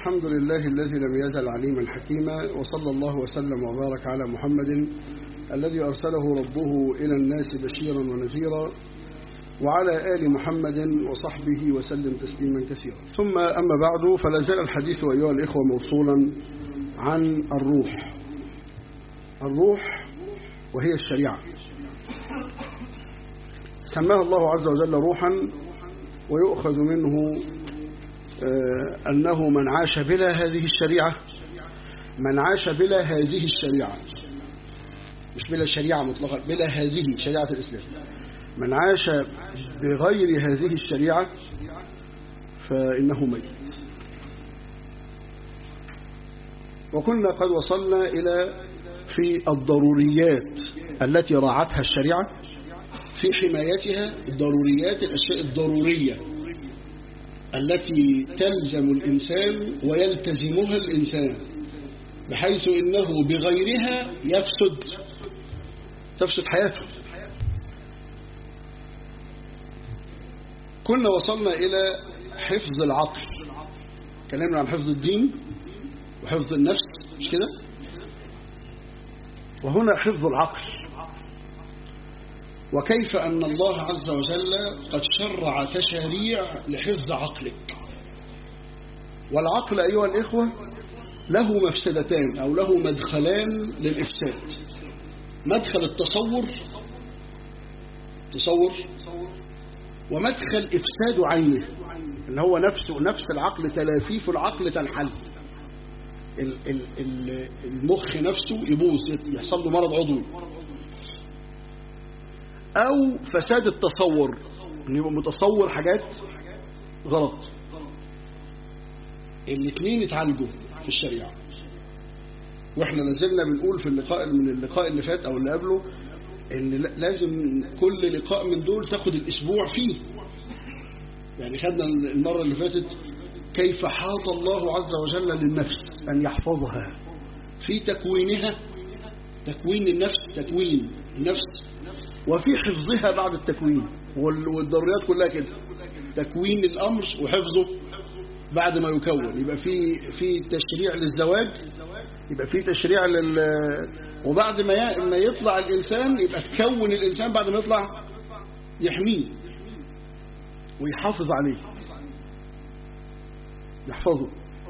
الحمد لله الذي لم يزل عليما حكيما وصلى الله وسلم وبارك على محمد الذي أرسله ربه إلى الناس بشيرا ونذيرا وعلى آل محمد وصحبه وسلم تسليما كثيرا ثم أما بعد فلا زال الحديث أيها الإخوة موصولا عن الروح الروح وهي الشريعة سماها الله عز وجل روحا ويؤخذ منه أنه من عاش بلا هذه الشريعة من عاش بلا هذه الشريعة مش بلا شريعة مطلقا بلا هذه شريعة الإسلام من عاش بغير هذه الشريعة فإنه ميت وكنا قد وصلنا إلى في الضروريات التي راعتها الشريعة في حمايتها الضروريات الأشياء الضرورية التي تلزم الإنسان ويلتزمها الإنسان بحيث إنه بغيرها يفسد تفسد حياته كنا وصلنا إلى حفظ العقل كلامنا عن حفظ الدين وحفظ النفس مش كده وهنا حفظ العقل وكيف أن الله عز وجل قد شرع تشاريع لحفظ عقلك والعقل أيها الإخوة له مفسدتان أو له مدخلان للإفساد مدخل التصور تصور ومدخل إفساد عينه اللي هو نفسه نفس العقل تلافيف العقل تنحل المخ نفسه يبوظ يحصل له مرض عضوي أو فساد التصور إنه يبقى متصور حاجات غلط الاثنين يتعالجوا في الشريعة واحنا نزلنا بنقول في اللقاء من اللقاء اللي فات او اللي قبله ان لازم كل لقاء من دول تاخد الاسبوع فيه يعني خدنا المرة اللي فاتت كيف حاط الله عز وجل للنفس ان يحفظها في تكوينها تكوين النفس تكوين النفس وفي حفظها بعد التكوين والضروريات كلها كده تكوين الامر وحفظه بعد ما يكون يبقى في في تشريع للزواج يبقى في تشريع لل وبعد ما ما يطلع الإنسان يبقى تكون الإنسان بعد ما يطلع يحميه ويحافظ عليه يحفظه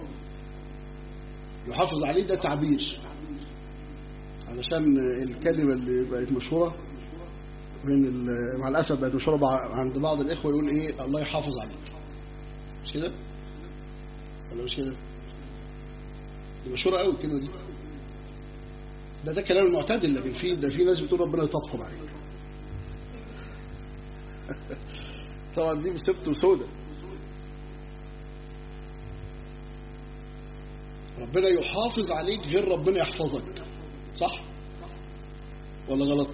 يحافظ عليه ده تعبير علشان الكلمة اللي بقت مشهورة من مع الأسف بقت مشهورة عند بعض الإخوة يقول إيه الله يحافظ عليك مش كده ولا مش كده دي مشهورة قوي الكلمة دي ده ده كلام المعتدل لكن في ده في ناس بتقول ربنا يطبطب عليك طبعا دي مسبت وسودة ربنا يحافظ عليك غير ربنا يحفظك صح ولا غلط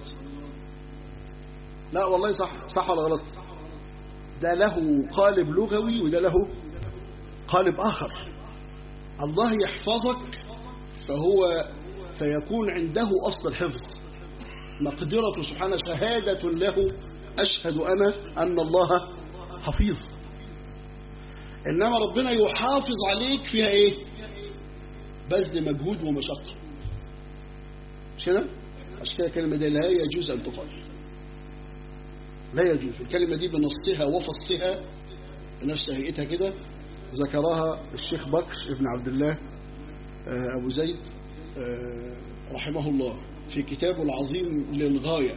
لا والله صح صح ولا غلط ده له قالب لغوي وده له قالب آخر الله يحفظك فهو فيكون عنده أصل الحفظ مقدرة سبحانه شهادة له أشهد أنا أن الله حفيظ إنما ربنا يحافظ عليك فيها إيه بذل مجهود ومشقة مش كده عشان كده الكلمة دي لا يجوز أن تقال لا يجوز الكلمة دي بنصها وفصها بنفس هيئتها كده ذكرها الشيخ بكر ابن عبد الله أبو زيد رحمه الله في كتابه العظيم للغاية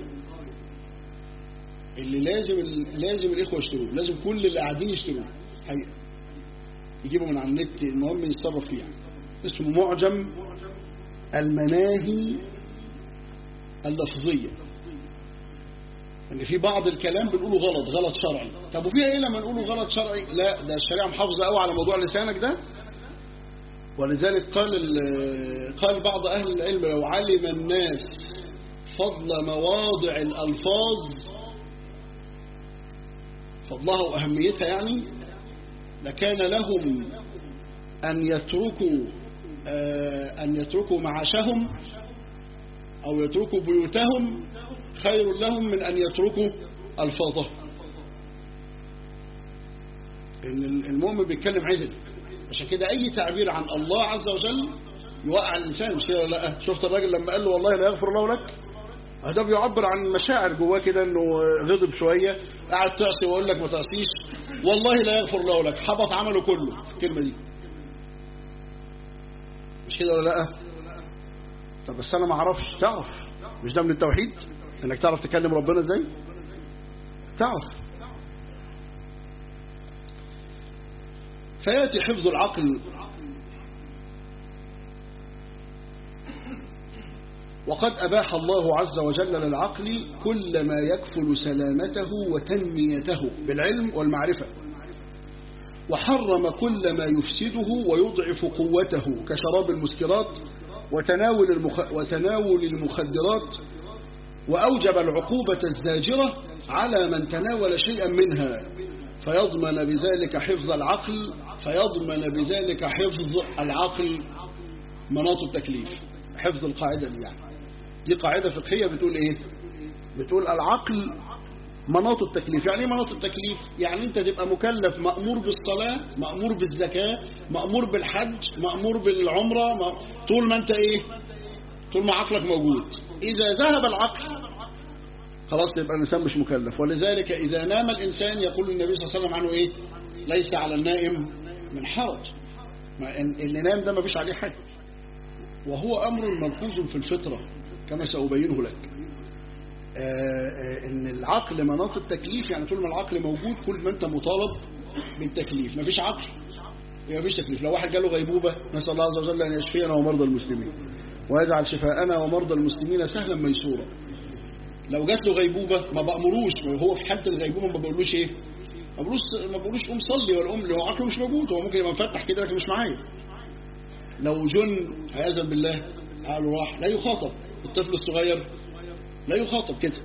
اللي لازم لازم الإخوة يشتروه لازم كل اللي قاعدين يشتروه حقيقة يجيبوا من على النت المهم يتصرف فيه يعني اسمه معجم المناهي اللفظية ان في بعض الكلام بنقوله غلط غلط شرعي طب وفيها ايه لما نقوله غلط شرعي لا ده الشريعه محافظه قوي على موضوع لسانك ده ولذلك قال قال بعض اهل العلم لو علم الناس فضل مواضع الالفاظ فضلها واهميتها يعني لكان لهم ان يتركوا ان يتركوا معاشهم او يتركوا بيوتهم خير لهم من أن يتركوا ألفاظه إن المؤمن بيتكلم عدل عشان كده أي تعبير عن الله عز وجل يوقع الإنسان مش كده ولا لا شفت الراجل لما قال له والله لا يغفر الله لك ده بيعبر عن مشاعر جواه كده انه غضب شوية قاعد تعصي ويقول لك ما تعصيش والله لا يغفر الله لك حبط عمله كله الكلمة دي مش كده ولا لا طب بس انا ما اعرفش تعرف مش ده من التوحيد انك تعرف تكلم ربنا ازاي تعرف فياتي حفظ العقل وقد أباح الله عز وجل للعقل كل ما يكفل سلامته وتنميته بالعلم والمعرفة وحرم كل ما يفسده ويضعف قوته كشراب المسكرات وتناول, المخ... وتناول المخدرات وأوجب العقوبة الزاجرة على من تناول شيئا منها فيضمن بذلك حفظ العقل فيضمن بذلك حفظ العقل مناط التكليف حفظ القاعدة دي يعني دي قاعدة فقهية بتقول ايه بتقول العقل مناط التكليف يعني ايه مناط التكليف يعني انت تبقى مكلف مأمور بالصلاة مأمور بالزكاة مأمور بالحج مأمور بالعمرة م... طول ما انت ايه طول ما عقلك موجود اذا ذهب العقل خلاص يبقى الانسان مش مكلف ولذلك اذا نام الانسان يقول النبي صلى الله عليه وسلم عنه ايه ليس على النائم من حرج ما اللي نام ده ما فيش عليه حاجة وهو امر ملحوظ في الفطرة كما سأبينه لك ان العقل مناط التكليف يعني طول ما العقل موجود كل ما انت مطالب بالتكليف مفيش عقل يبقى مفيش تكليف لو واحد جاله غيبوبة نسأل الله عز وجل أن يشفينا ومرضى المسلمين ويجعل شفاءنا ومرضى المسلمين سهلا ميسورا لو جات له غيبوبة ما بأمروش وهو في حالة الغيبوبة ما بقولوش ايه ما بقولوش ما بقولوش قوم صلي ولا قوم هو عقله مش موجود هو ممكن يبقى مفتح كده لكن مش معايا لو جن عياذا بالله عقله راح لا يخاطب الطفل الصغير لا يخاطب كده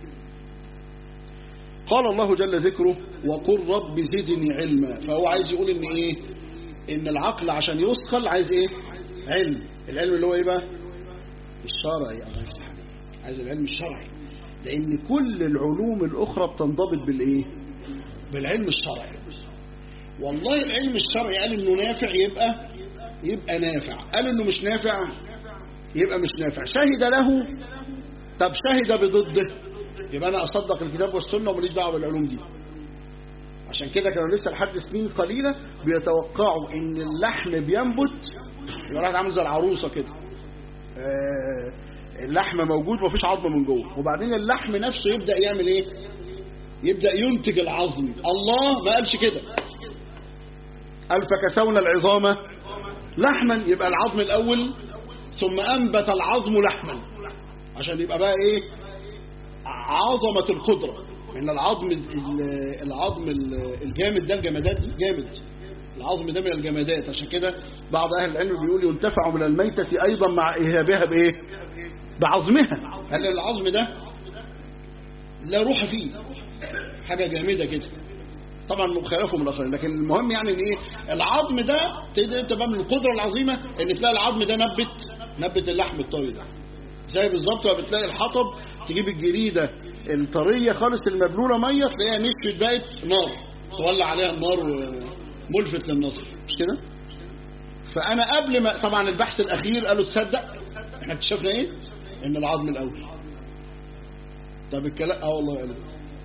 قال الله جل ذكره وقل رب زدني علما فهو عايز يقول ان ايه ان العقل عشان يثقل عايز ايه علم العلم اللي هو ايه بقى الشرعي الله يفتح عليك عايز العلم الشرعي لان كل العلوم الاخرى بتنضبط بالايه بالعلم الشرعي والله العلم الشرعي قال انه نافع يبقى يبقى نافع قال انه مش نافع يبقى مش نافع شهد له طب شهد بضده يبقى انا اصدق الكتاب والسنه وماليش دعوه بالعلوم دي عشان كده كانوا لسه لحد سنين قليله بيتوقعوا ان اللحم بينبت يبقى واحد عامل زي العروسه كده آه اللحم موجود ومفيش عظم من جوه وبعدين اللحم نفسه يبدا يعمل ايه يبدا ينتج العظم الله ما قالش كده قال فكسونا العظام لحما يبقى العظم الاول ثم انبت العظم لحما عشان يبقى بقى ايه عظمة القدرة ان العظم العظم الجامد ده الجمادات جامد العظم ده من الجمادات عشان كده بعض اهل العلم بيقول ينتفع من الميتة ايضا مع اهابها بايه بعظمها هل العظم ده لا روح فيه حاجة جامدة كده طبعا مخالفه من الاخرين لكن المهم يعني ان ايه العظم ده تقدر انت بقى من القدرة العظيمة ان تلاقي العظم ده نبت نبت اللحم الطري ده زي بالظبط لما بتلاقي الحطب تجيب الجريدة الطرية خالص المبلولة مية تلاقيها نشفت بقت نار تولع عليها النار ملفت للنظر مش كده فأنا قبل ما طبعا البحث الأخير قالوا تصدق احنا اكتشفنا ايه ان العظم الأول طب الكلام اه والله قالوا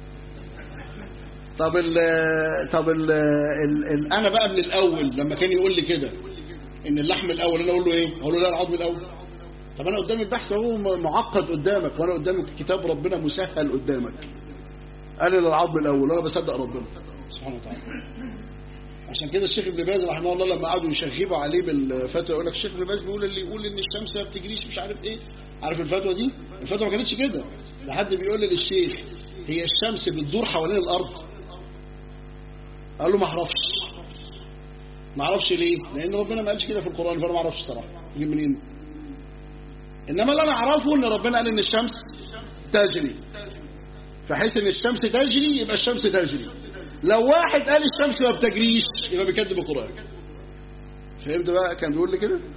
طب ال طب ال ال ال انا بقى من الاول لما كان يقول لي كده ان اللحم الاول انا اقول له ايه اقول له لا العظم الاول طب انا قدامي البحث هو معقد قدامك وانا قدامي كتاب ربنا مسهل قدامك قال لي العظم الاول وانا بصدق ربنا سبحانه وتعالى عشان كده الشيخ ابن باز رحمه الله لما قعدوا يشغبوا عليه بالفتوى يقول لك الشيخ ابن باز بيقول اللي يقول ان الشمس ما بتجريش مش عارف ايه عارف الفتوى دي الفتوى ما كانتش كده لحد بيقول لي للشيخ هي الشمس بتدور حوالين الارض قال له ما اعرفش ما اعرفش ليه لان ربنا ما قالش كده في القران فانا ما اعرفش صراحه يجيب منين انما اللي انا اعرفه ان ربنا قال ان الشمس تجري فحيث ان الشمس تجري يبقى الشمس تجري لو واحد قال الشمس ما بتجريش يبقى بيكذب القران فهمت بقى كان بيقول لي كده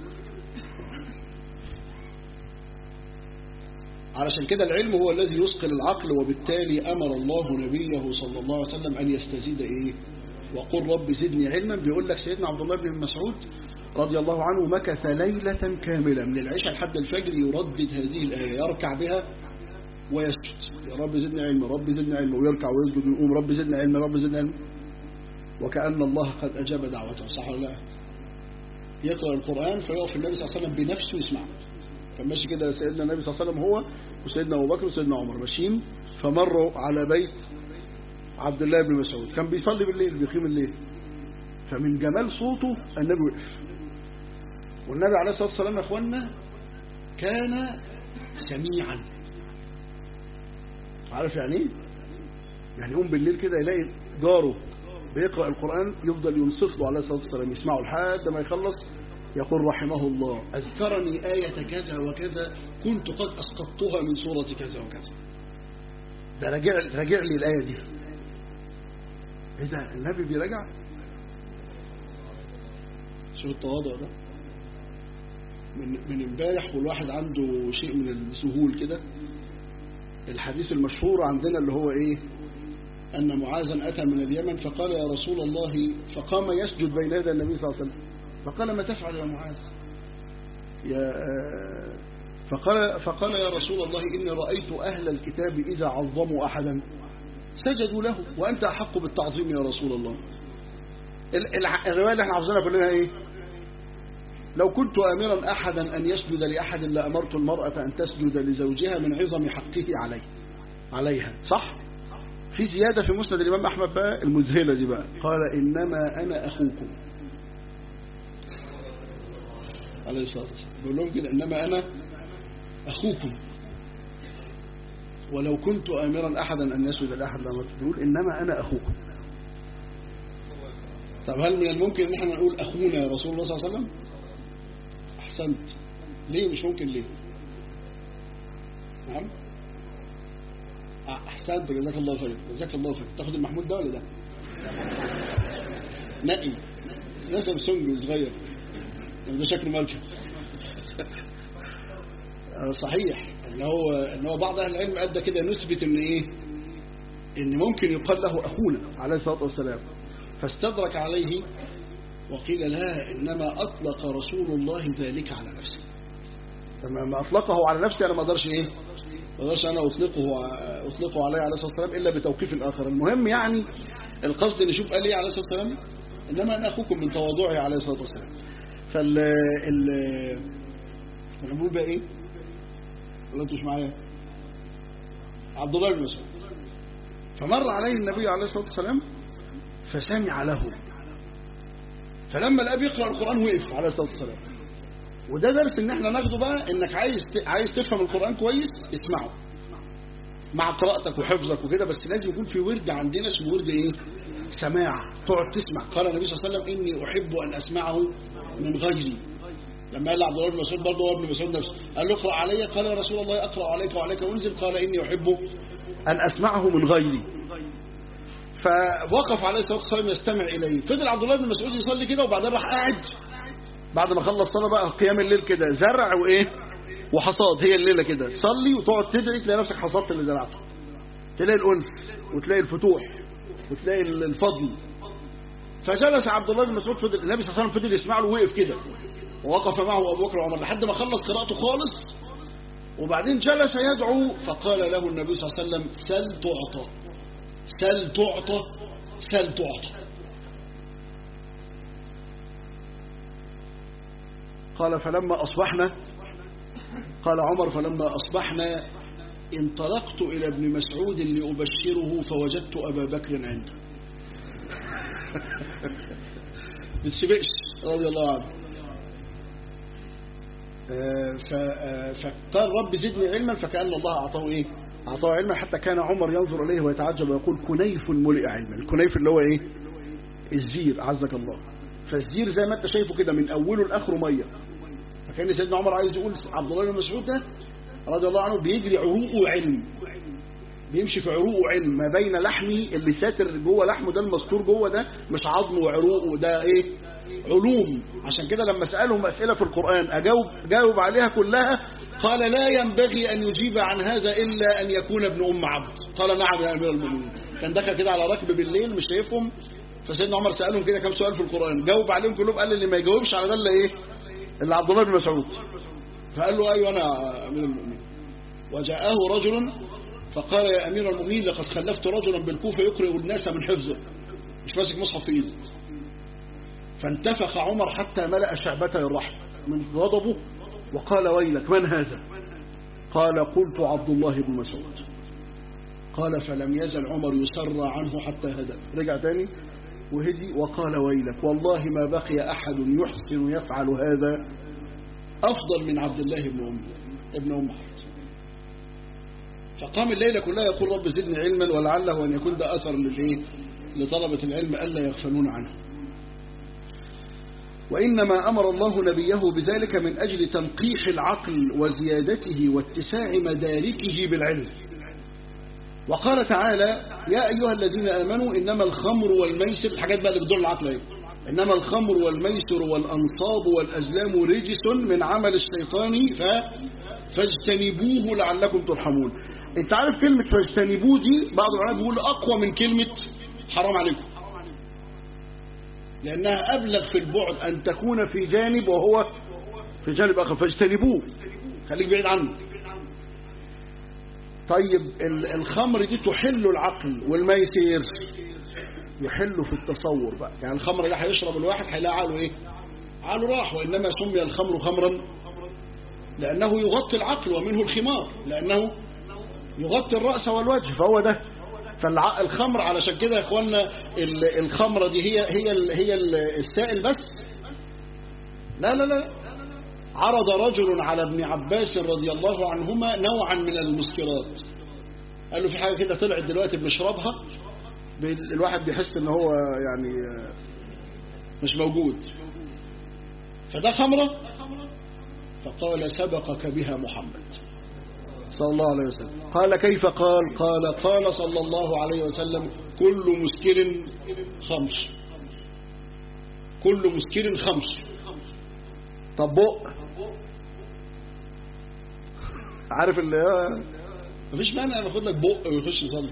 علشان كده العلم هو الذي يثقل العقل وبالتالي امر الله نبيه صلى الله عليه وسلم ان يستزيد ايه وقل رب زدني علما بيقول لك سيدنا عبد الله بن مسعود رضي الله عنه مكث ليلة كاملة من العشاء لحد الفجر يردد هذه الآية يركع بها ويسجد يا رب زدني علما رب زدني علما ويركع ويسجد ويقوم رب زدني علما رب زدني علما وكأن الله قد أجاب دعوته صح ولا لا يقرأ القرآن فيقف النبي صلى الله عليه وسلم بنفسه يسمعه فماشي كده سيدنا النبي صلى الله عليه وسلم هو وسيدنا أبو بكر وسيدنا عمر ماشيين فمروا على بيت عبد الله بن مسعود كان بيصلي بالليل بيقيم الليل فمن جمال صوته النبي وقف والنبي عليه الصلاة والسلام يا اخوانا كان سميعا عارف يعني ايه يعني يقوم بالليل كده يلاقي جاره بيقرأ القرآن يفضل ينصت له عليه الصلاة والسلام يسمعه لحد ما يخلص يقول رحمه الله أذكرني آية كذا وكذا كنت قد أسقطتها من سورة كذا وكذا ده راجع راجع لي الآية دي ايه ده النبي بيراجع شو التواضع ده من من امبارح والواحد عنده شيء من الذهول كده الحديث المشهور عندنا اللي هو ايه أن معاذا أتى من اليمن فقال يا رسول الله فقام يسجد بين يدي النبي صلى الله عليه وسلم فقال ما تفعل يا معاذ يا فقال, فقال يا رسول الله إني رأيت أهل الكتاب إذا عظموا أحدا سجدوا له وأنت أحق بالتعظيم يا رسول الله الرواية اللي احنا عاوزينها كلنا ايه لو كنت أمرا أحدا أن يسجد لأحد لأمرت المرأة أن تسجد لزوجها من عظم حقه عليه عليها صح في زيادة في مسند الإمام أحمد بقى المذهلة دي بقى قال إنما أنا أخوكم عليه الصلاة والسلام بيقول لهم كده إنما أنا أخوكم ولو كنت آمرا أحدا أن يسجد لأحد لما تقول إنما أنا أخوكم طب هل من الممكن ان احنا نقول أخونا يا رسول الله صلى الله عليه وسلم أحسنت ليه مش ممكن ليه نعم أحسنت جزاك الله خير جزاك الله خير تاخد المحمود ده ولا ده نقي ده سامسونج صغير ده شكله مالكه صحيح ان هو ان هو بعض اهل العلم ادى كده نثبت ان ايه ان ممكن يقال له اخونا عليه الصلاه والسلام فاستدرك عليه وقيل لا انما اطلق رسول الله ذلك على نفسه لما ما اطلقه على نفسي انا ما اقدرش ايه ما اقدرش انا اطلقه اطلقه عليه عليه الصلاه والسلام الا بتوقيف اخر المهم يعني القصد نشوف قال ايه عليه الصلاه والسلام انما انا اخوكم من تواضعي عليه الصلاه والسلام فال ال الامور بقى ايه ولا انتوا مش معايا عبد الله بن مسعود فمر عليه النبي عليه الصلاه والسلام فسمع له فلما الاب يقرا القران وقف عليه الصلاه والسلام وده درس ان احنا ناخده بقى انك عايز عايز تفهم القران كويس اسمعه مع قراءتك وحفظك وكده بس لازم يكون في ورد عندنا اسمه ورد ايه سماع تقعد تسمع قال النبي صلى الله عليه وسلم اني احب ان اسمعه من غيري لما قال عبد الله بن مسعود برضه هو ابن مسعود نفسه قال له اقرا علي قال يا رسول الله اقرا عليك وعليك انزل قال اني احب ان اسمعه من غيري فوقف عليه الصلاه والسلام يستمع اليه فضل عبد الله بن مسعود يصلي كده وبعدين راح قاعد بعد ما خلص صلاه بقى قيام الليل كده زرع وايه وحصاد هي الليله كده تصلي وتقعد تدعي تلاقي نفسك حصدت اللي زرعته تلاقي الانس وتلاقي الفتوح وتلاقي الفضل فجلس عبد الله بن مسعود فضل النبي صلى الله عليه وسلم فضل يسمع له وقف كده ووقف معه ابو بكر وعمر لحد ما خلص قراءته خالص وبعدين جلس يدعو فقال له النبي صلى الله عليه وسلم سل تعطى سل تعطى سل تعطى قال فلما أصبحنا قال عمر فلما أصبحنا انطلقت إلى ابن مسعود لأبشره فوجدت أبا بكر عنده بتسبقش رضي الله عنه فقال رب زدني علما فكأن الله أعطاه إيه أعطاه علما حتى كان عمر ينظر إليه ويتعجب ويقول كنيف ملئ علما الكنيف اللي هو إيه الزير عزك الله فالزير زي ما انت شايفه كده من أوله لآخره مية فكان سيدنا عمر عايز يقول عبد الله بن مسعود ده رضي الله عنه بيجري عروقه علم بيمشي في عروقه علم ما بين لحمي اللي ساتر جوه لحمه ده المستور جوه ده مش عظمه وعروقه ده ايه علوم عشان كده لما سألهم أسئلة في القرآن أجاوب جاوب عليها كلها قال لا ينبغي أن يجيب عن هذا إلا أن يكون ابن أم عبد قال نعم يا أمير المؤمنين كان دخل كده على ركب بالليل مش شايفهم فسيدنا عمر سألهم كده كم سؤال في القرآن جاوب عليهم كلهم قال اللي ما يجاوبش على ده اللي ايه اللي عبد الله بن مسعود فقال له ايوه انا امير المؤمنين وجاءه رجل فقال يا امير المؤمنين لقد خلفت رجلا بالكوفه يقرئ الناس من حفظه مش ماسك مصحف في ايده فانتفخ عمر حتى ملأ شعبته الرحم من غضبه وقال ويلك من هذا قال قلت عبد الله بن مسعود قال فلم يزل عمر يسرى عنه حتى هدى رجع تاني وهدي وقال ويلك والله ما بقي أحد يحسن يفعل هذا أفضل من عبد الله بن أم ابن أم حفص فقام الليلة كلها يقول رب زدني علما ولعله أن يكون ده أثر للإيه لطلبة العلم ألا يغفلون عنه وإنما أمر الله نبيه بذلك من أجل تنقيح العقل وزيادته واتساع مداركه بالعلم وقال تعالى يا أيها الذين آمنوا إنما الخمر والميسر الحاجات بقى اللي بتدور العقل ايه إنما الخمر والميسر والأنصاب والأزلام رجس من عمل الشيطان ف... فاجتنبوه لعلكم ترحمون انت عارف كلمة فاجتنبوه دي بعض العلماء بيقول أقوى من كلمة حرام عليكم لأنها أبلغ في البعد أن تكون في جانب وهو في جانب آخر فاجتنبوه خليك بعيد عنه طيب الخمر دي تحل العقل والميسير يحل في التصور بقى يعني الخمر ده هيشرب الواحد هيلاقي عقله ايه عقله راح وإنما سمي الخمر خمرا لأنه يغطي العقل ومنه الخمار لأنه يغطي الرأس والوجه فهو ده فالخمر علشان كده يا اخوانا الخمرة دي هي هي هي السائل بس لا لا لا عرض رجل على ابن عباس رضي الله عنهما نوعا من المسكرات قال له في حاجة كده طلعت دلوقتي بنشربها الواحد بيحس ان هو يعني مش موجود فده خمرة فقال سبقك بها محمد صلى الله عليه وسلم قال كيف قال قال قال صلى الله عليه وسلم كل مسكر خمس كل مسكر خمس طب بق عارف اللي مفيش مانع باخد لك بق ويخش يصلي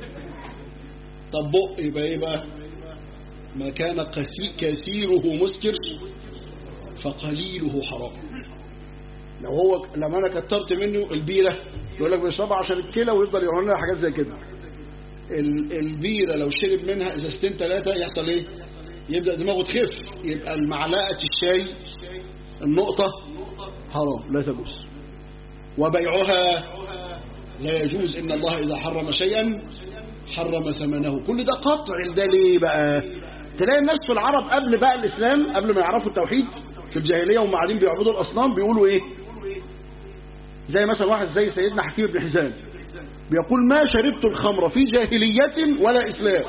طب بق يبقى ايه بقى ما كان كثيره مسكر فقليله حرام لو هو لما انا كترت منه البيره يقول لك بيشربها عشان الكلى ويفضل يعمل لنا حاجات زي كده البيره لو شرب منها ازازتين ثلاثه يحصل ايه يبدا دماغه تخف يبقى المعلقه الشاي النقطه حرام لا تجوز وبيعها لا يجوز ان الله اذا حرم شيئا حرم ثمنه كل ده قطع ده ليه بقى تلاقي الناس في العرب قبل بقى الاسلام قبل ما يعرفوا التوحيد في الجاهليه وهم قاعدين بيعبدوا الاصنام بيقولوا ايه زي مثلا واحد زي سيدنا حكيم بن حزام بيقول ما شربت الخمر في جاهلية ولا إسلام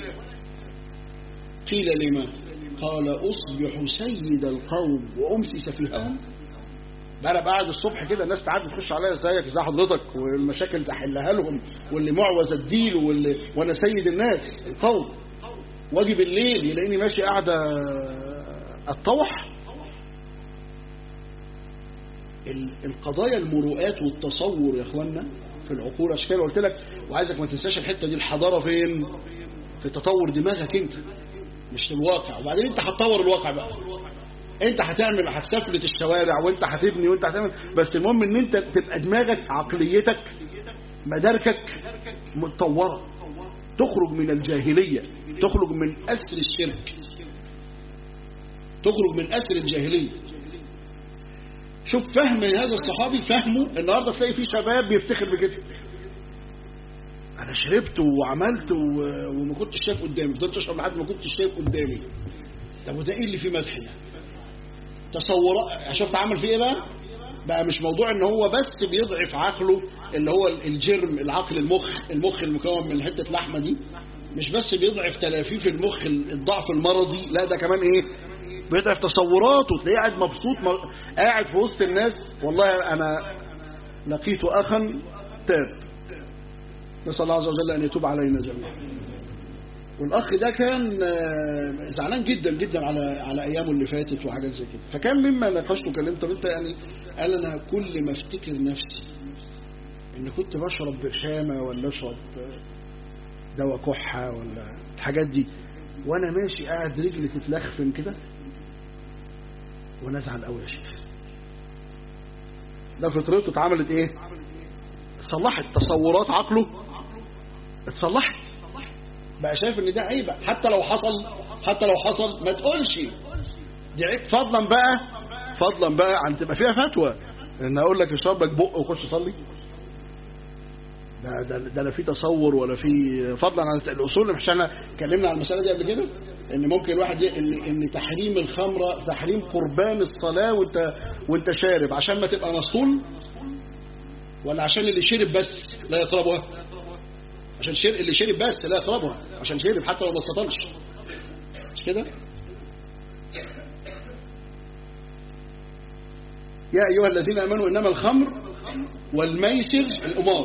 قيل لما قال أصبح سيد القوم وأمسي سفيههم بقى انا قاعد الصبح كده الناس تعدي تخش عليا ازيك ازي حضرتك والمشاكل تحلها لهم واللي معوز اديله واللي وانا سيد الناس القوم واجي بالليل يلاقيني ماشي قاعده اتطوح القضايا المروءات والتصور يا اخوانا في العقول عشان كده قلت لك وعايزك ما تنساش الحته دي الحضاره فين في تطور دماغك انت مش في الواقع وبعدين انت هتطور الواقع بقى انت هتعمل هتسفلت الشوارع وانت هتبني وانت هتعمل بس المهم ان انت تبقى دماغك عقليتك مداركك متطوره تخرج من الجاهليه تخرج من اسر الشرك تخرج من اسر الجاهليه شوف فهم هذا الصحابي فهمه النهارده تلاقي فيه شباب بيفتخر بكده انا شربت وعملت وما كنتش شايف قدامي فضلت اشرب لحد ما كنتش شايف قدامي طب وده ايه اللي فيه مدح ده تصورات شفت عمل فيه ايه بقى بقى مش موضوع ان هو بس بيضعف عقله اللي هو الجرم العقل المخ المخ المكون من حته لحمه دي مش بس بيضعف تلافيف المخ الضعف المرضي لا ده كمان ايه بيضعف تصوراته تلاقيه قاعد مبسوط م... قاعد في وسط الناس والله انا لقيت اخا تاب نسال الله عز وجل ان يتوب علينا جميعا والاخ ده كان زعلان جدا جدا على على ايامه اللي فاتت وحاجات زي كده فكان مما ناقشته وكلمت انت يعني قال انا كل ما افتكر نفسي ان كنت بشرب برشامه ولا اشرب دواء كحه ولا الحاجات دي وانا ماشي قاعد رجلي تتلخفن كده وانا ازعل قوي يا شيخ ده فطرته اتعملت ايه اتصلحت تصورات عقله اتصلحت بقى شايف ان ده عيب حتى لو حصل حتى لو حصل ما تقولش دي عيب فضلا بقى فضلا بقى عن تبقى فيها فتوى ان اقول لك اشرب لك بق وخش صلي ده ده ده لا في تصور ولا في فضلا عن الاصول مش احنا اتكلمنا عن المساله دي قبل كده ان ممكن الواحد ي... ان ان تحريم الخمره تحريم قربان الصلاه وانت وانت شارب عشان ما تبقى مسطول ولا عشان اللي شرب بس لا يقربها عشان شرب اللي شرب بس لا يقربها عشان شرب حتى لو ما استطلش مش كده يا أيها الذين أمنوا إنما الخمر والميسر الأمار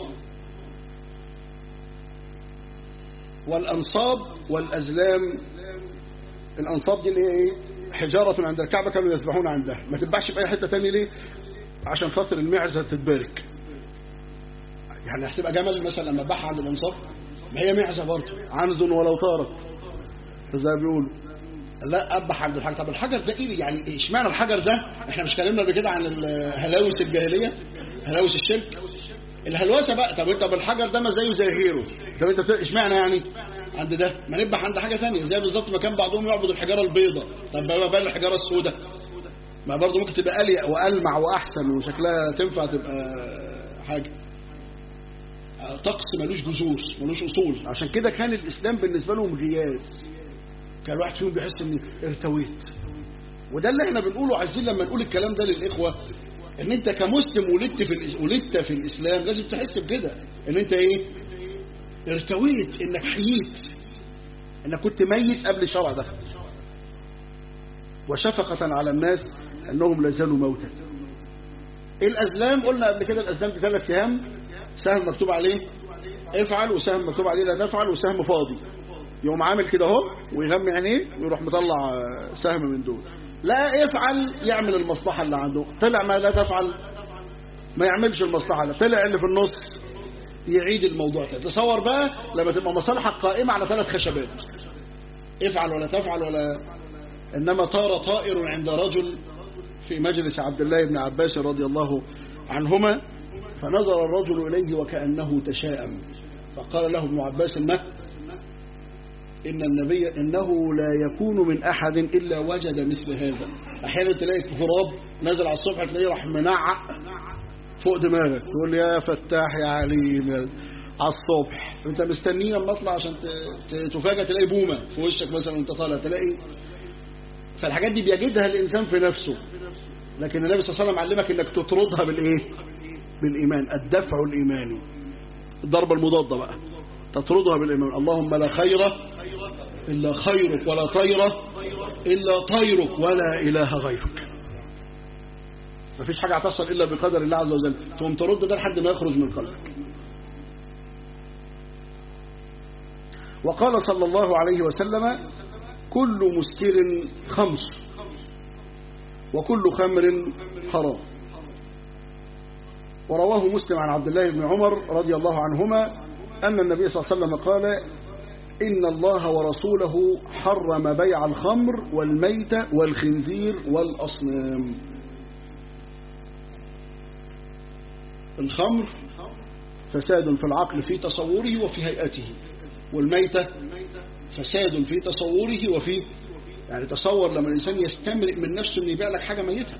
والأنصاب والأزلام الأنصاب دي اللي هي إيه حجارة عند الكعبة كانوا يذبحون عندها ما تذبحش في أي حتة تاني ليه عشان خاطر المعزة تتبارك يعني هتبقى جمل مثلا لما ذبحها عند الأنصاب ما هي معزة برضه عنز ولو طارت زي ما بيقولوا لا أذبح عند الحجر طب الحجر ده إيه يعني اشمعنى الحجر ده احنا مش اتكلمنا قبل كده عن الهلاوس الجاهلية هلاوس الشرك الهلوسة بقى طب انت بالحجر ده ما زيه زي غيره طب انت اشمعنى يعني عند ده ما نذبح عند حاجة ثانيه زي بالظبط ما كان بعضهم يعبد الحجارة البيضاء طب ما بقى الحجارة السوداء ما برضه ممكن تبقى أليق وألمع وأحسن وشكلها تنفع تبقى حاجة طقس ملوش جذور ملوش أصول عشان كده كان الإسلام بالنسبة لهم غياث كان الواحد فيهم بيحس إني ارتويت وده اللي احنا بنقوله عايزين لما نقول الكلام ده للإخوة ان انت كمسلم ولدت في ولدت في الاسلام لازم تحس بكده ان انت ايه ارتويت انك حييت انك كنت ميت قبل الشرع ده وشفقة على الناس انهم لا زالوا موتى الازلام قلنا قبل كده الازلام دي ثلاث سهام سهم مكتوب عليه افعل وسهم مكتوب عليه لا تفعل وسهم فاضي يقوم عامل كده اهو ويغمي عينيه ويروح مطلع سهم من دول لا افعل يعمل المصلحة اللي عنده طلع ما لا تفعل ما يعملش المصلحة اللي طلع اللي في النص يعيد الموضوع ده تصور بقى لما تبقى مصالحك قائمة على ثلاث خشبات افعل ولا تفعل ولا إنما طار طائر عند رجل في مجلس عبد الله بن عباس رضي الله عنهما فنظر الرجل إليه وكأنه تشاءم فقال له ابن عباس ما إن النبي إنه لا يكون من أحد إلا وجد مثل هذا أحيانا تلاقي غراب نزل على الصبح تلاقيه راح منعق فوق دماغك تقول يا فتاح يا عليم على الصبح انت مستنيه لما اطلع عشان تفاجئ تلاقي بومه في وشك مثلا وانت طالع تلاقي فالحاجات دي بيجدها الانسان في نفسه لكن النبي صلى الله عليه وسلم علمك انك تطردها بالايه بالايمان الدفع الايماني الضربه المضاده بقى تطردها بالايمان اللهم لا خير إلا خيرك ولا طير إلا طيرك ولا إله غيرك مفيش حاجة هتصل إلا بقدر الله عز وجل تقوم ترد ده لحد ما يخرج من قلبك وقال صلى الله عليه وسلم كل مسكر خمر وكل خمر حرام ورواه مسلم عن عبد الله بن عمر رضي الله عنهما أن النبي صلى الله عليه وسلم قال إن الله ورسوله حرم بيع الخمر والميت والخنزير والأصنام الخمر فساد في العقل في تصوره وفي هيئته والميتة فساد في تصوره وفي يعني تصور لما الإنسان يستمرئ من نفسه أن يبيع لك حاجة ميتة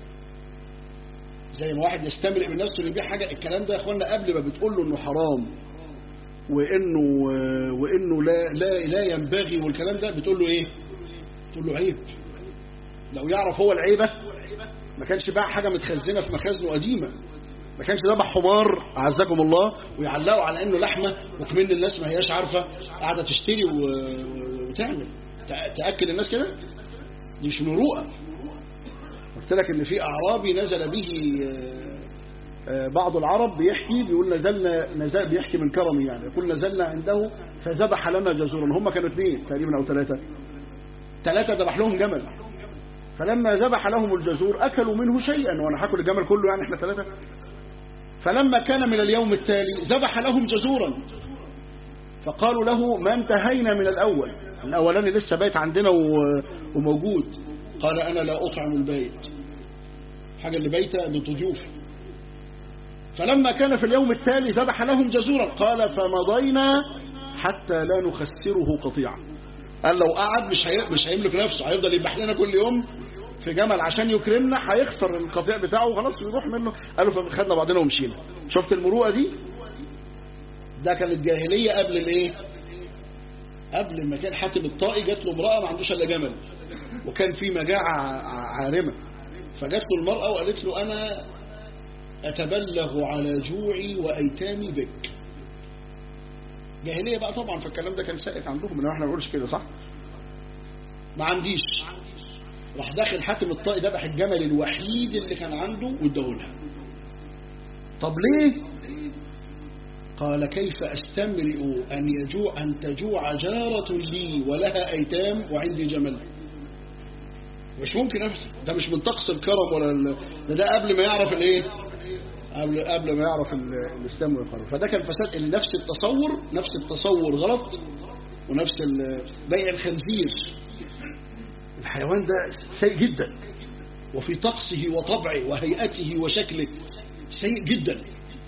زي ما واحد يستمرئ من نفسه أن يبيع حاجة الكلام ده يا أخوانا قبل ما بتقول له أنه حرام وانه وانه لا لا لا ينبغي والكلام ده بتقول له ايه تقول له عيب لو يعرف هو العيبه ما كانش باع حاجه متخزنه في مخازنه قديمه ما كانش ذبح حمار اعزكم الله ويعلقوا على انه لحمه وكمان الناس ما هياش عارفه قاعده تشتري وتعمل تاكل الناس كده دي مش مروءه قلت لك ان في اعرابي نزل به بعض العرب بيحكي بيقول نزلنا نزل بيحكي من كرمه يعني يقول نزلنا عنده فذبح لنا جزورا هم كانوا اثنين تقريبا او ثلاثه ثلاثه ذبح لهم جمل فلما ذبح لهم الجزور اكلوا منه شيئا وانا هاكل الجمل كله يعني احنا ثلاثه فلما كان من اليوم التالي ذبح لهم جزورا فقالوا له ما انتهينا من الأول الأولاني لسه بايت عندنا وموجود قال أنا لا أطعم البيت حاجة اللي بايتة لضيوف فلما كان في اليوم التالي ذبح لهم جزورا قال فمضينا حتى لا نخسره قطيعا قال لو قعد مش هي... مش هيملك نفسه هيفضل يذبح لنا كل يوم في جمل عشان يكرمنا هيخسر القطيع بتاعه وخلاص يروح منه قالوا فخدنا بعضنا ومشينا شفت المروءه دي ده كانت الجاهليه قبل الايه قبل ما كان حاتم الطائي جات له امراه ما عندوش الا جمل وكان في مجاعه عارمه فجات له المراه وقالت له انا اتبلغ على جوعي وايتامي بك جاهليه بقى طبعا فالكلام ده كان سائد عندهم ان احنا ما نقولش كده صح ما عنديش راح داخل حاتم الطائي ذبح الجمل الوحيد اللي كان عنده واداهولها طب ليه قال كيف استمرئ ان يجوع ان تجوع جارة لي ولها ايتام وعندي جمل مش ممكن أفسد ده مش من طقس الكرم ولا ال... ده ده قبل ما يعرف الايه قبل قبل ما يعرف الاسلام والقرار فده كان فساد نفس التصور نفس التصور غلط ونفس بيع الخنزير الحيوان ده سيء جدا وفي طقسه وطبعه وهيئته وشكله سيء جدا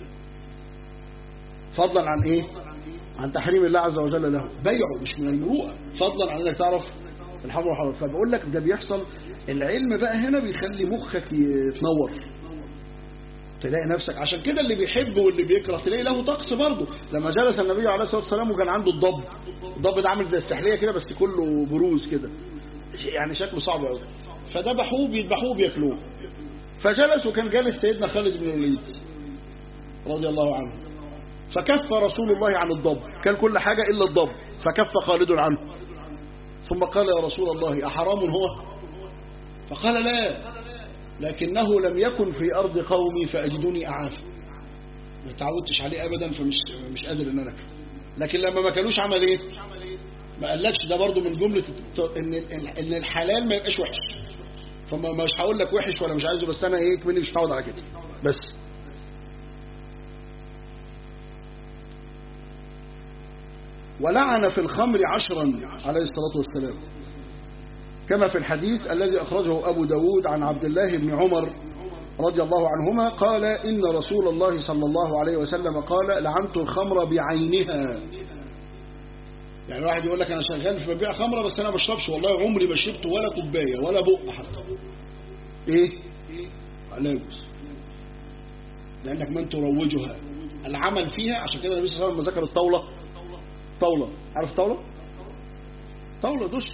فضلا عن ايه عن تحريم الله عز وجل له بيعه مش من المروءه فضلا عن انك تعرف الحمر والحرام فبقول لك ده بيحصل العلم بقى هنا بيخلي مخك يتنور تلاقي نفسك عشان كده اللي بيحب واللي بيكره تلاقي له طقس برضه لما جلس النبي عليه الصلاه والسلام وكان عنده الضب الضب ده عامل زي السحليه كده بس كله بروز كده يعني شكله صعب قوي فذبحوه بيذبحوه بياكلوه فجلس وكان جالس سيدنا خالد بن الوليد رضي الله عنه فكف رسول الله عن الضب كان كل حاجة إلا الضب فكف خالد عنه ثم قال يا رسول الله أحرام هو فقال لا لكنه لم يكن في أرض قومي فأجدني أعافى ما تعودتش عليه أبدا فمش مش قادر إن أنا لكن لما ما كانوش عمل إيه ما قالكش ده برضو من جملة إن إن الحلال ما يبقاش وحش فما مش هقول لك وحش ولا مش عايزه بس أنا إيه كمني مش هتعود على كده بس ولعن في الخمر عشرا عليه الصلاة والسلام كما في الحديث الذي أخرجه أبو داود عن عبد الله بن عمر رضي الله عنهما قال إن رسول الله صلى الله عليه وسلم قال لعنت الخمر بعينها يعني واحد يقول لك أنا شغال في ببيع خمرة بس أنا ما بشربش والله عمري ما شربت ولا كوباية ولا بق حتى إيه؟ لا يجوز لأنك من تروجها العمل فيها عشان كده النبي صلى الله عليه وسلم ذكر الطاولة طاولة عارف طاولة طاولة دش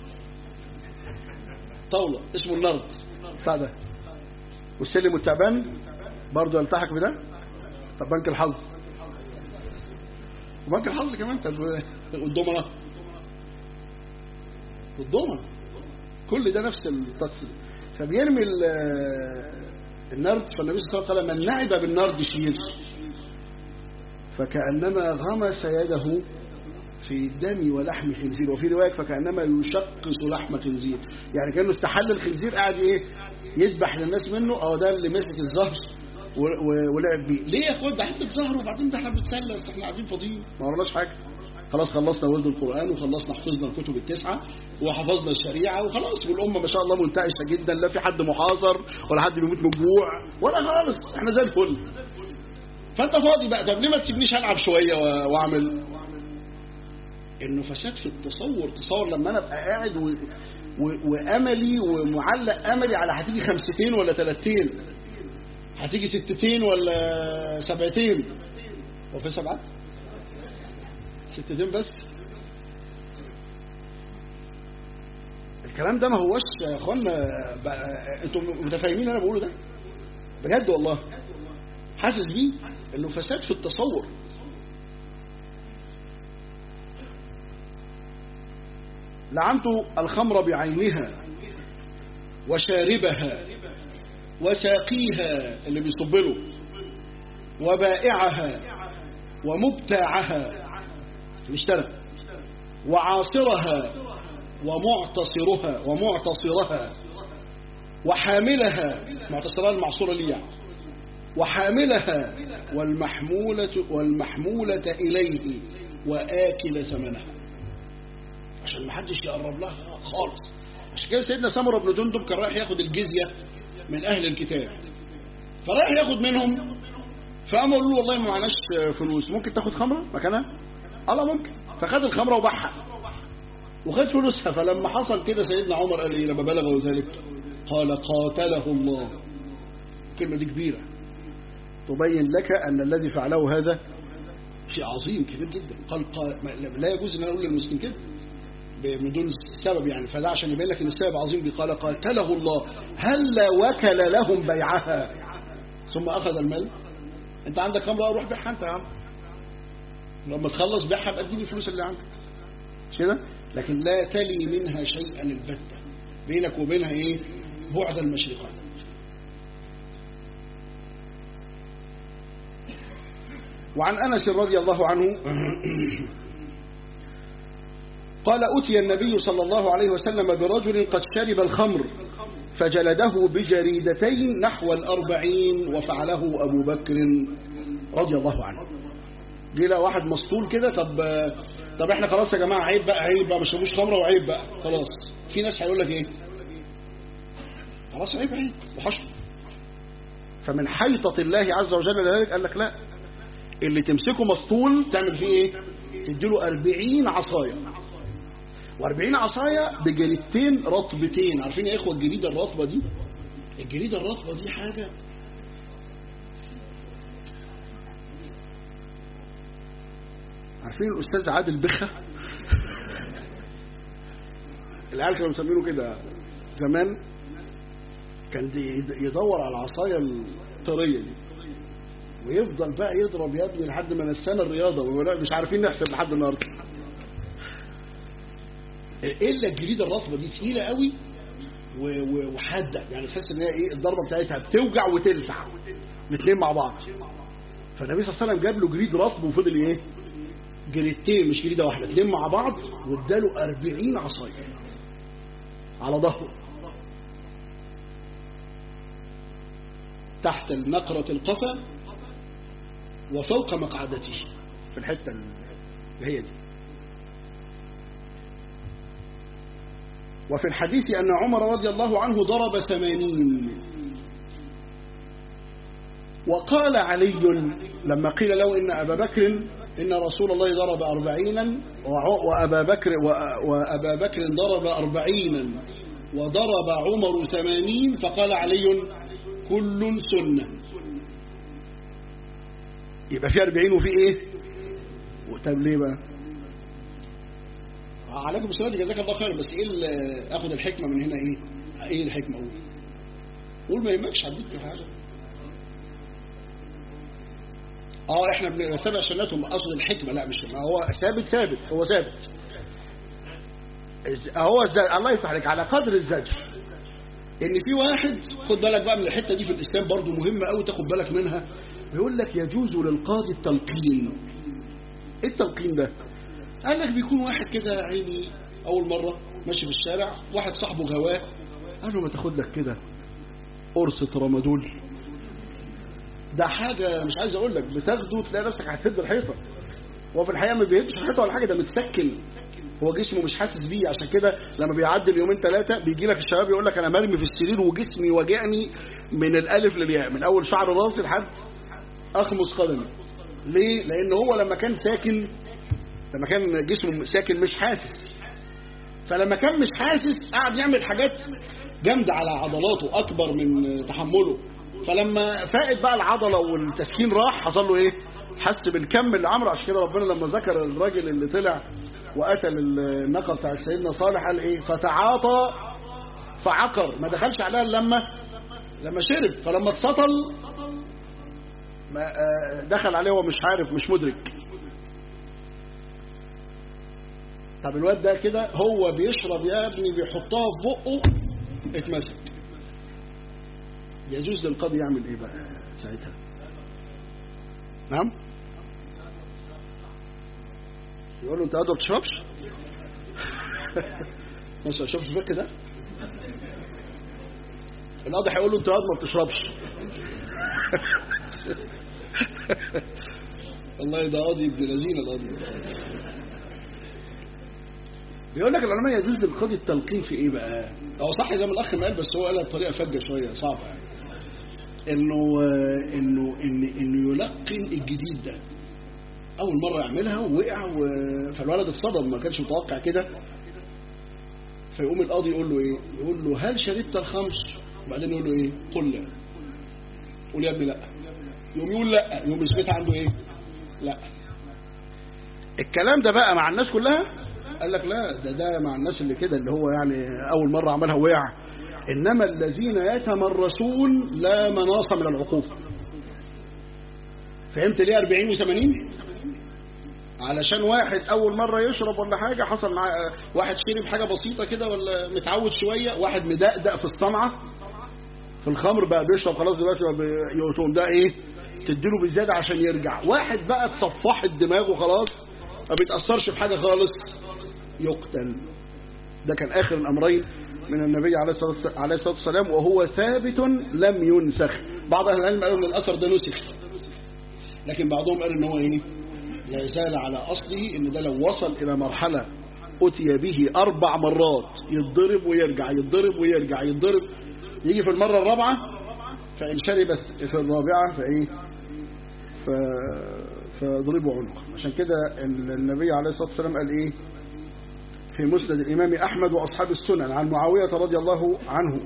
طاولة اسمه النرد بتاع ده والسلم والتعبان برضه يلتحق بده طب بنك الحظ وبنك الحظ كمان طب والضمنة والضمنة كل ده نفس الطقس فبيرمي النرد فالنبي صلى الله عليه وسلم قال من نعب بالنرد شير فكأنما غمس يده في دم ولحم خنزير وفي رواية فكأنما يشقص لحم خنزير يعني كأنه استحل الخنزير قاعد ايه يذبح للناس منه اه ده اللي مسك الزهر ولعب بيه ليه ياخد ده حته زهر وبعدين ده احنا بنتسلى بس احنا قاعدين فاضيين ما ورناش حاجه خلاص خلصنا ورد القرآن وخلصنا حفظنا الكتب التسعة وحفظنا الشريعة وخلاص والأمة ما شاء الله منتعشة جدا لا في حد محاصر ولا حد بيموت من الجوع ولا خالص احنا زي الفل فانت فاضي بقى طب ليه ما تسيبنيش العب شويه واعمل انه فساد في التصور تصور لما انا ابقى قاعد و... و... واملي ومعلق املي على هتيجي خمستين ولا ثلاثتين هتيجي ستتين ولا سبعتين هو في سبعات ستتين بس الكلام ده ما هوش يا اخوانا انتم متفاهمين انا بقوله ده بجد والله حاسس بيه انه فساد في التصور لعنت الخمر بعينها وشاربها وساقيها اللي بيصب له وبائعها ومبتاعها اشترى وعاصرها ومعتصرها ومعتصرها وحاملها معتصرها المعصورة ليه يعني وحاملها والمحمولة, والمحمولة إليه وآكل ثمنها عشان ما حدش يقرب لها خالص عشان كده سيدنا سمرة بن جندب كان رايح ياخد الجزية من أهل الكتاب فرايح ياخد منهم فقاموا قالوا له والله ما معناش فلوس ممكن تاخد خمرة مكانها قال ممكن فخد الخمرة وباعها وخد فلوسها فلما حصل كده سيدنا عمر قال ايه لما بلغوا ذلك قال قاتله الله الكلمة دي كبيرة تبين لك أن الذي فعله هذا شيء عظيم كبير جدا قال, قال لا يجوز أن أقول للمسلم كده من دون سبب يعني فده عشان يبين لك ان السبب عظيم دي قال قاتله الله هل وكل لهم بيعها ثم اخذ المال انت عندك خمره روح بيعها انت يا عم لما تخلص بيعها بقى اديني الفلوس اللي عندك مش كده لكن لا تلي منها شيئا البتة بينك وبينها ايه بعد المشرقين وعن أنس رضي الله عنه قال أتي النبي صلى الله عليه وسلم برجل قد شرب الخمر فجلده بجريدتين نحو الأربعين وفعله أبو بكر رضي الله عنه جه واحد مسطول كده طب طب احنا خلاص يا جماعة عيب بقى عيب بقى مش مش خمرة وعيب بقى خلاص في ناس هيقول لك ايه خلاص عيب عيب وحشر فمن حيطة الله عز وجل ذلك قال لك لا اللي تمسكه مسطول تعمل فيه ايه تديله أربعين عصاية وأربعين عصاية بجريدتين رطبتين عارفين يا إخوة الجريدة الرطبة دي الجريدة الرطبة دي حاجة عارفين الأستاذ عادل بخة العيال كانوا مسمينه كده زمان كان يدور على العصاية الطرية دي ويفضل بقى يضرب يا ابني لحد ما نسانا الرياضة مش عارفين نحسب لحد النهارده الا الجريده الرطبه دي تقيله قوي وحاده يعني تحس ان هي ايه الضربه بتاعتها بتوجع وتلسع الاثنين مع بعض فالنبي صلى الله عليه وسلم جاب له جريد رطب وفضل ايه جريدتين مش جريده واحده اثنين مع بعض واداله 40 عصايه على ظهره تحت النقرة القفا وفوق مقعدته في الحتة اللي هي دي وفي الحديث أن عمر رضي الله عنه ضرب ثمانين وقال علي لما قيل له إن أبا بكر إن رسول الله ضرب أربعينا وأبا بكر, وأبا بكر ضرب أربعينا وضرب عمر ثمانين فقال علي كل سنة يبقى في أربعين وفي إيه طب ليه بقى عليكم السلام جزاك الله خير بس ايه اخد الحكمه من هنا ايه ايه الحكمه قول قول ما يهمكش هديك في حاجه اه احنا بنتابع سنتهم اقصد الحكمه لا مش ما هو ثابت ثابت هو ثابت هو الزجر الله يفتح عليك على قدر الزجر ان في واحد خد بالك بقى من الحته دي في الاسلام برضو مهمه قوي تاخد بالك منها بيقول لك يجوز للقاضي التلقين ايه التلقين ده قال لك بيكون واحد كده عيني أول مرة ماشي في الشارع واحد صاحبه غواه قال له ما تاخد لك كده قرصة رمادول ده حاجة مش عايز أقول لك بتاخده تلاقي نفسك هتسد الحيطة هو في الحقيقة ما بيهدش الحيطة ولا حاجة ده متسكن هو جسمه مش حاسس بيه عشان كده لما بيعدي اليومين ثلاثة بيجي لك الشباب يقول لك أنا مرمي في السرير وجسمي واجعني من الألف للياء من أول شعر راسي لحد أخمص قدمي ليه؟ لأن هو لما كان ساكن لما كان جسمه ساكن مش حاسس فلما كان مش حاسس قعد يعمل حاجات جامدة على عضلاته أكبر من تحمله فلما فائت بقى العضلة والتسكين راح حصل له إيه حس بالكم اللي عمره عشان كده ربنا لما ذكر الراجل اللي طلع وقتل الناقة بتاع سيدنا صالح قال إيه فتعاطى فعقر ما دخلش عليها لما لما شرب فلما اتسطل دخل عليه ومش عارف مش مدرك طب الواد ده كده هو بيشرب يا ابني بيحطها في بقه اتمسك يجوز للقاضي يعمل ايه بقى ساعتها نعم يقول له انت قاعد ما بتشربش مش شربش الفك ده القاضي هيقول له انت قاعد ما بتشربش والله ده قاضي ابن لذين القاضي بيقول لك العلماء يجوز للقاضي التلقين في ايه بقى هو صح زي ما الاخ ما قال بس هو قالها بطريقه فجه شويه صعبه يعني انه انه ان انه يلقن الجديد ده اول مره يعملها ووقع و... فالولد اتصدم ما كانش متوقع كده فيقوم القاضي يقول له ايه يقول له هل شربت الخمر وبعدين يقول له ايه قل لا قول يا ابني لا يقوم يقول لا يقوم يثبتها عنده ايه لا الكلام ده بقى مع الناس كلها قال لك لا ده ده مع الناس اللي كده اللي هو يعني اول مره عملها وقع انما الذين يتمرسون لا مناص من العقوبه فهمت ليه 40 و80 علشان واحد اول مرة يشرب ولا حاجة حصل مع واحد شرب حاجة بسيطة كده ولا متعود شوية واحد مدقدق في الصنعة في الخمر بقى بيشرب خلاص دلوقتي يقوم ده ايه تديله بالزيادة عشان يرجع واحد بقى اتصفحت دماغه خلاص ما بيتأثرش بحاجة خالص يقتل ده كان آخر الأمرين من النبي عليه الصلاة والسلام وهو ثابت لم ينسخ بعض أهل العلم قالوا ان الأثر ده نسخ لكن بعضهم قال ان هو ايه لا زال على أصله إن ده لو وصل إلى مرحلة أتي به أربع مرات يتضرب ويرجع يتضرب ويرجع يتضرب يجي في المرة الرابعة فإن شرب في الرابعة فإيه ف... فضربوا عنقه عشان كده النبي عليه الصلاة والسلام قال إيه في مسند الإمام أحمد وأصحاب السنن عن معاوية رضي الله عنه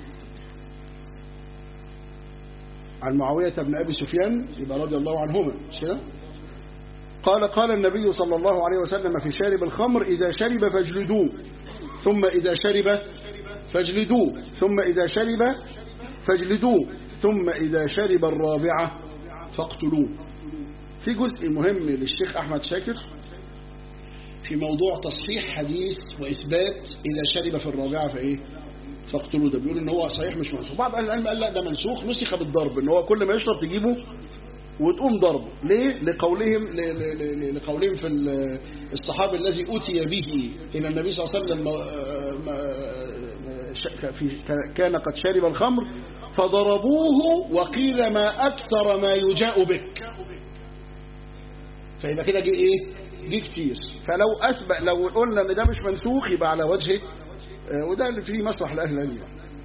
عن معاوية بن أبي سفيان يبقى رضي الله عنهما مش كده قال قال النبي صلى الله عليه وسلم في شارب الخمر إذا شرب فاجلدوه ثم إذا شرب فاجلدوه ثم إذا شرب فاجلدوه ثم إذا شرب الرابعة فاقتلوه في جزء مهم للشيخ أحمد شاكر في موضوع تصحيح حديث وإثبات إذا شرب في الرابعة فإيه فاقتلوه ده بيقول إن هو صحيح مش منسوخ بعض أهل العلم قال لا ده منسوخ نسخ بالضرب إن هو كل ما يشرب تجيبه وتقوم ضربه ليه لقولهم لقولهم في الصحابي الذي أتي به إلى النبي صلى الله عليه وسلم كان قد شرب الخمر فضربوه وقيل ما أكثر ما يجاء بك فيبقى كده جه إيه دي كتير فلو أسبق لو قلنا ان ده مش منسوخ يبقى على وجهه وده اللي فيه مصلح لأهل العلم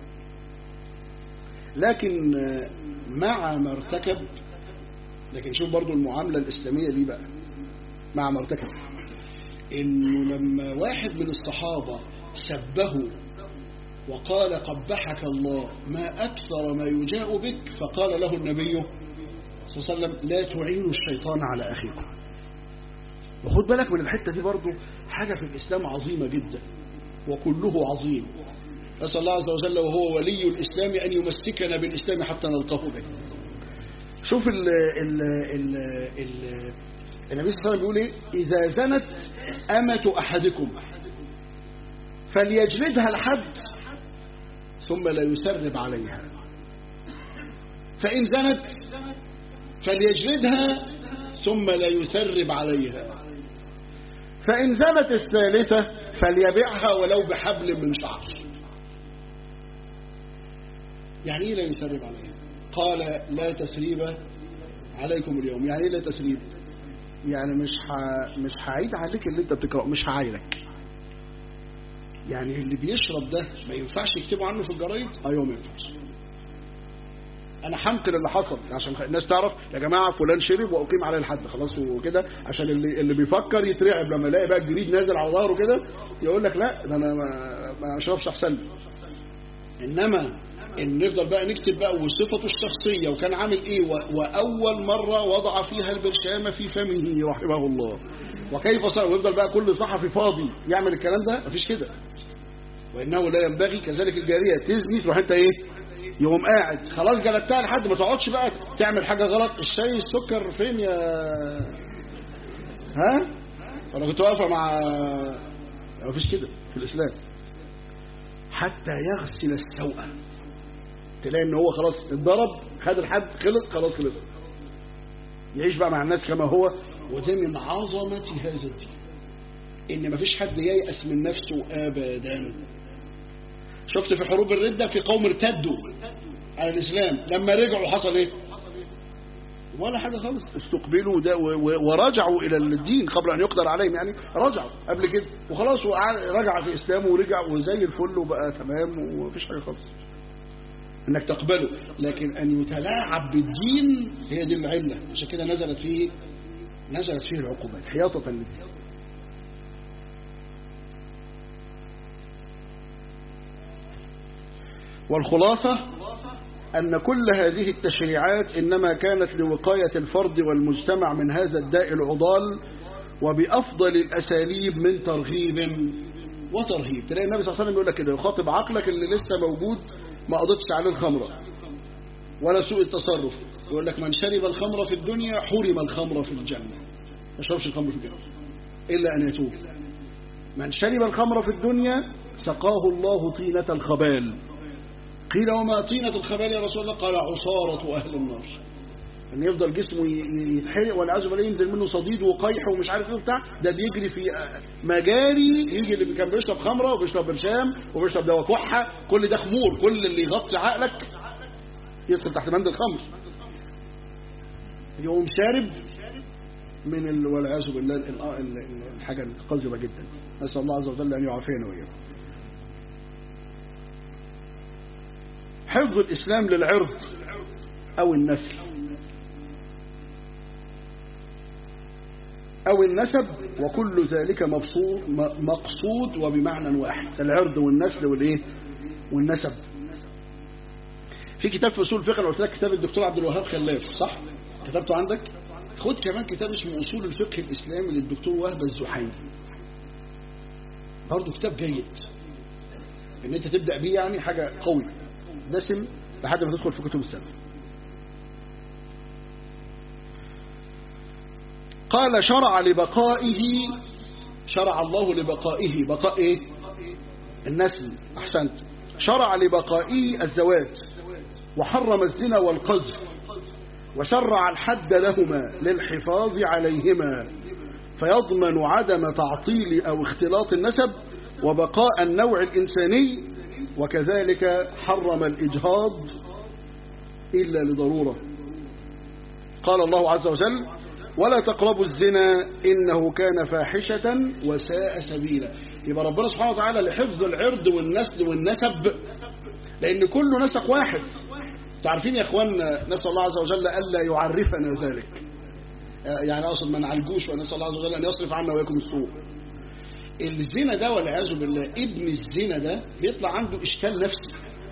لكن مع ما ارتكب لكن شوف برضو المعاملة الإسلامية ليه بقى مع ما ارتكب إنه لما واحد من الصحابة سبه وقال قبحك الله ما أكثر ما يجاء بك فقال له النبي صلى الله عليه وسلم لا تعينوا الشيطان على أخيكم وخد بالك من الحتة دي برضو حاجة في الإسلام عظيمة جدا وكله عظيم نسأل الله عز وجل وهو ولي الإسلام أن يمسكنا بالإسلام حتى نلقاه به شوف ال ال ال ال النبي صلى الله عليه وسلم بيقول ايه إذا زنت أمة أحدكم فليجلدها الحد ثم لا يسرب عليها فإن زنت فليجلدها ثم لا يسرب عليها فإن زنت الثالثة فليبيعها ولو بحبل من شعر يعني ايه لا يسرب عليها قال لا تسريب عليكم اليوم يعني ايه لا تسريب يعني مش ح... مش هعيد عليك اللي انت بتقرأه مش هعايرك يعني اللي بيشرب ده ما ينفعش يكتبوا عنه في الجرايد ايوه ما ينفعش انا حنقل اللي حصل عشان الناس تعرف يا جماعه فلان شرب واقيم عليه الحد خلاص وكده عشان اللي اللي بيفكر يترعب لما يلاقي بقى الجريد نازل على ظهره كده يقول لك لا ده انا ما, ما اشربش احسن لي انما ان نفضل بقى نكتب بقى وصفته الشخصيه وكان عامل ايه واول مره وضع فيها البرشامه في فمه رحمه الله وكيف صار ويفضل بقى كل صحفي فاضي يعمل الكلام ده مفيش كده وانه لا ينبغي كذلك الجاريه تزني تروح انت ايه يقوم قاعد خلاص جلدتها لحد ما تقعدش بقى تعمل حاجة غلط الشاي السكر فين يا ها انا كنت واقفه مع ما فيش كده في الاسلام حتى يغسل السوء تلاقي ان هو خلاص اتضرب خد الحد خلص خلاص خلص يعيش بقى مع الناس كما هو وده من عظمة هذا الدين ان مفيش حد ييأس من نفسه ابدا شفت في حروب الردة في قوم ارتدوا على الإسلام لما رجعوا حصل ايه ولا حاجة خالص استقبلوا ده ورجعوا إلى الدين قبل أن يقدر عليهم يعني رجعوا قبل كده وخلاص رجع في إسلامه ورجع وزي الفل وبقى تمام ومفيش حاجة خالص انك تقبله لكن ان يتلاعب بالدين هي دي العلة عشان كده نزلت فيه نزلت فيه العقوبات حياطة للدين والخلاصة أن كل هذه التشريعات إنما كانت لوقاية الفرد والمجتمع من هذا الداء العضال وبأفضل الأساليب من ترغيب وترهيب تلاقي النبي صلى الله عليه وسلم يقول لك كده يخاطب عقلك اللي لسه موجود ما قضتش عليه الخمرة ولا سوء التصرف يقول لك من شرب الخمر في الدنيا حرم الخمر في الجنة ما شربش الخمر في الجنة إلا أن يتوب من شرب الخمر في الدنيا سقاه الله طينة الخبال قيل وما طينة الخبال يا رسول الله قال عصارة أهل النار ان يفضل جسمه يتحرق والعياذ بالله ينزل منه صديد وقيح ومش عارف ايه وبتاع ده بيجري في مجاري يجي اللي كان بيشرب خمره وبيشرب برشام وبيشرب دواء كحه كل ده خمور كل اللي يغطي عقلك يدخل تحت بند الخمر يقوم شارب من ال... والعياذ بالله الحاجه القذره جدا نسال الله عز وجل ان يعافينا واياكم حفظ الإسلام للعرض أو النسل أو النسب وكل ذلك مقصود وبمعنى واحد العرض والنسل والإيه والنسب في كتاب في أصول الفقه قلت لك كتاب الدكتور عبد الوهاب خلاف صح كتبته عندك خد كمان كتاب اسمه أصول الفقه الإسلامي للدكتور وهب الزحيمي برضه كتاب جيد ان انت تبدأ بيه يعني حاجة قوية دسم لحد ما تدخل في كتب السلف قال شرع لبقائه شرع الله لبقائه بقاء ايه النسل احسنت شرع لبقائه الزواج وحرم الزنا والقذف وشرع الحد لهما للحفاظ عليهما فيضمن عدم تعطيل او اختلاط النسب وبقاء النوع الانساني وكذلك حرم الإجهاض إلا لضرورة قال الله عز وجل ولا تقربوا الزنا إنه كان فاحشة وساء سبيلا يبقى ربنا سبحانه وتعالى لحفظ العرض والنسل والنسب لأن كله نسق واحد تعرفين يا أخوانا نسأل الله عز وجل ألا يعرفنا ذلك يعني أقصد ما نعالجوش ونسأل الله عز وجل أن يصرف عنا وياكم السوء الزنا ده والعياذ بالله ابن الزنا ده بيطلع عنده اشكال نفسي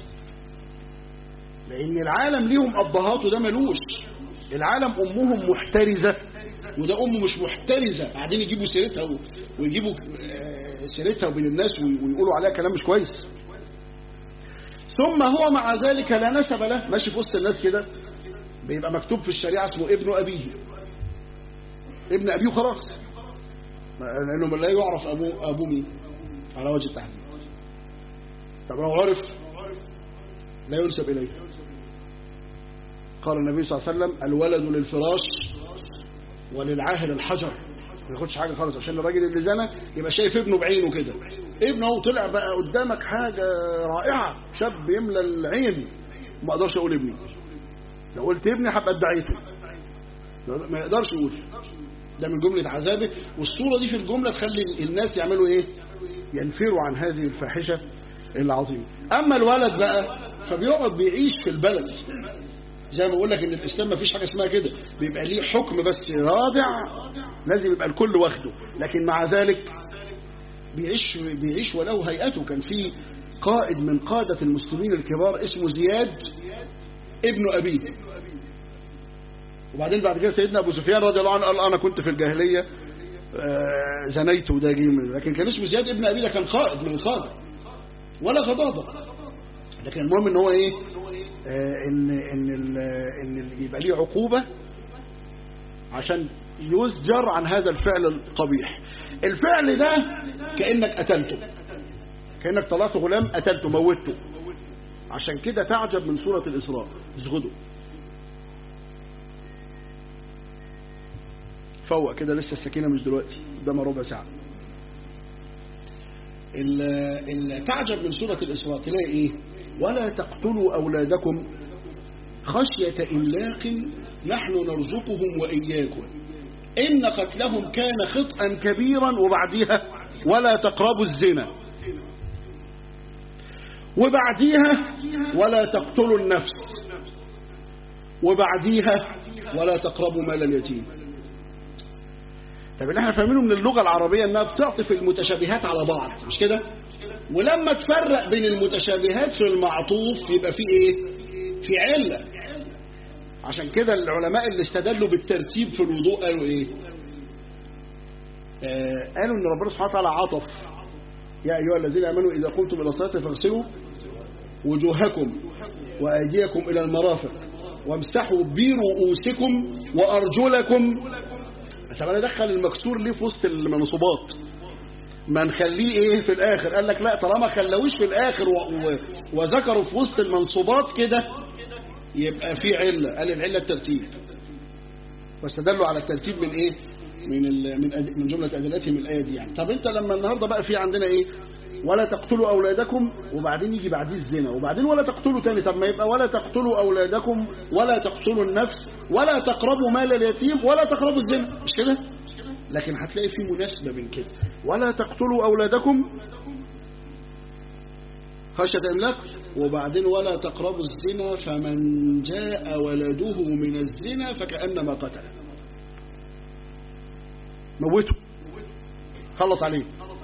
لان العالم ليهم ابهات وده ملوش العالم امهم محترزه وده امه مش محترزه بعدين يجيبوا سيرتها ويجيبوا سيرتها وبين الناس ويقولوا عليها كلام مش كويس ثم هو مع ذلك لا نسب له ماشي في وسط الناس كده بيبقى مكتوب في الشريعه اسمه ابن ابيه ابن ابيه خلاص لأنه لا يعرف أبوه أبو مين على وجه التحديد طب لو عرف لا ينسب إليه قال النبي صلى الله عليه وسلم الولد للفراش وللعاهل الحجر ما ياخدش حاجة خالص عشان الراجل اللي زنى يبقى شايف ابنه بعينه كده ابنه هو طلع بقى قدامك حاجة رائعة شاب يملى العين ما اقدرش اقول ابني لو قلت ابني هبقى ادعيته ما يقدرش يقول ده من جملة عذابه والصورة دي في الجملة تخلي الناس يعملوا ايه ينفروا عن هذه الفاحشة العظيمة اما الولد بقى فبيقعد بيعيش في البلد زي ما بقول لك ان الاسلام ما فيش حاجة اسمها كده بيبقى ليه حكم بس رادع لازم يبقى الكل واخده لكن مع ذلك بيعيش بيعيش وله هيئته كان في قائد من قادة المسلمين الكبار اسمه زياد ابن أبيه وبعدين بعد كده سيدنا أبو سفيان رضي الله عنه قال أنا كنت في الجاهلية زنيت وده جه لكن كان اسمه زياد ابن أبيه ده كان قائد من القادة ولا غضاضة لكن المهم ان هو ايه ان ان ان يبقى ليه عقوبة عشان يزجر عن هذا الفعل القبيح الفعل ده كأنك قتلته كأنك طلعت غلام قتلته موته عشان كده تعجب من سورة الإسراء زغدوا فوق كده لسه السكينة مش دلوقتي قدامها ربع ساعة تعجب من سورة الإسراء تلاقي إيه ولا تقتلوا أولادكم خشية إملاق نحن نرزقهم وإياكم إن قتلهم كان خطأ كبيرا وبعديها ولا تقربوا الزنا وبعديها ولا تقتلوا النفس وبعديها ولا تقربوا مال اليتيم طب اللي احنا فاهمينه من اللغة العربية انها بتعطف المتشابهات على بعض مش كده ولما تفرق بين المتشابهات في المعطوف يبقى في ايه في علة عشان كده العلماء اللي استدلوا بالترتيب في الوضوء قالوا ايه آه قالوا ان ربنا سبحانه وتعالى عطف يا ايها الذين امنوا اذا قمتم الى الصلاه فاغسلوا وجوهكم وايديكم الى المرافق وامسحوا برؤوسكم وارجلكم طب انا ادخل المكسور ليه في وسط المنصوبات ما نخليه ايه في الاخر قال لك لا طالما خلوش في الاخر و... و... وذكروا في وسط المنصوبات كده يبقى في علة قال العلة الترتيب واستدلوا على الترتيب من ايه من ال... من, أد... من جملة أدلاتهم الآية دي يعني طب انت لما النهاردة بقى في عندنا ايه ولا تقتلوا أولادكم وبعدين يجي بعديه الزنا وبعدين ولا تقتلوا تاني طب ما يبقى ولا تقتلوا أولادكم ولا تقتلوا النفس ولا تقربوا مال اليتيم ولا تقربوا الزنا مش كده لكن هتلاقي في مناسبة من كده ولا تقتلوا أولادكم خشية إملاق وبعدين ولا تقربوا الزنا فمن جاء ولده من الزنا فكأنما قتله موته خلص عليه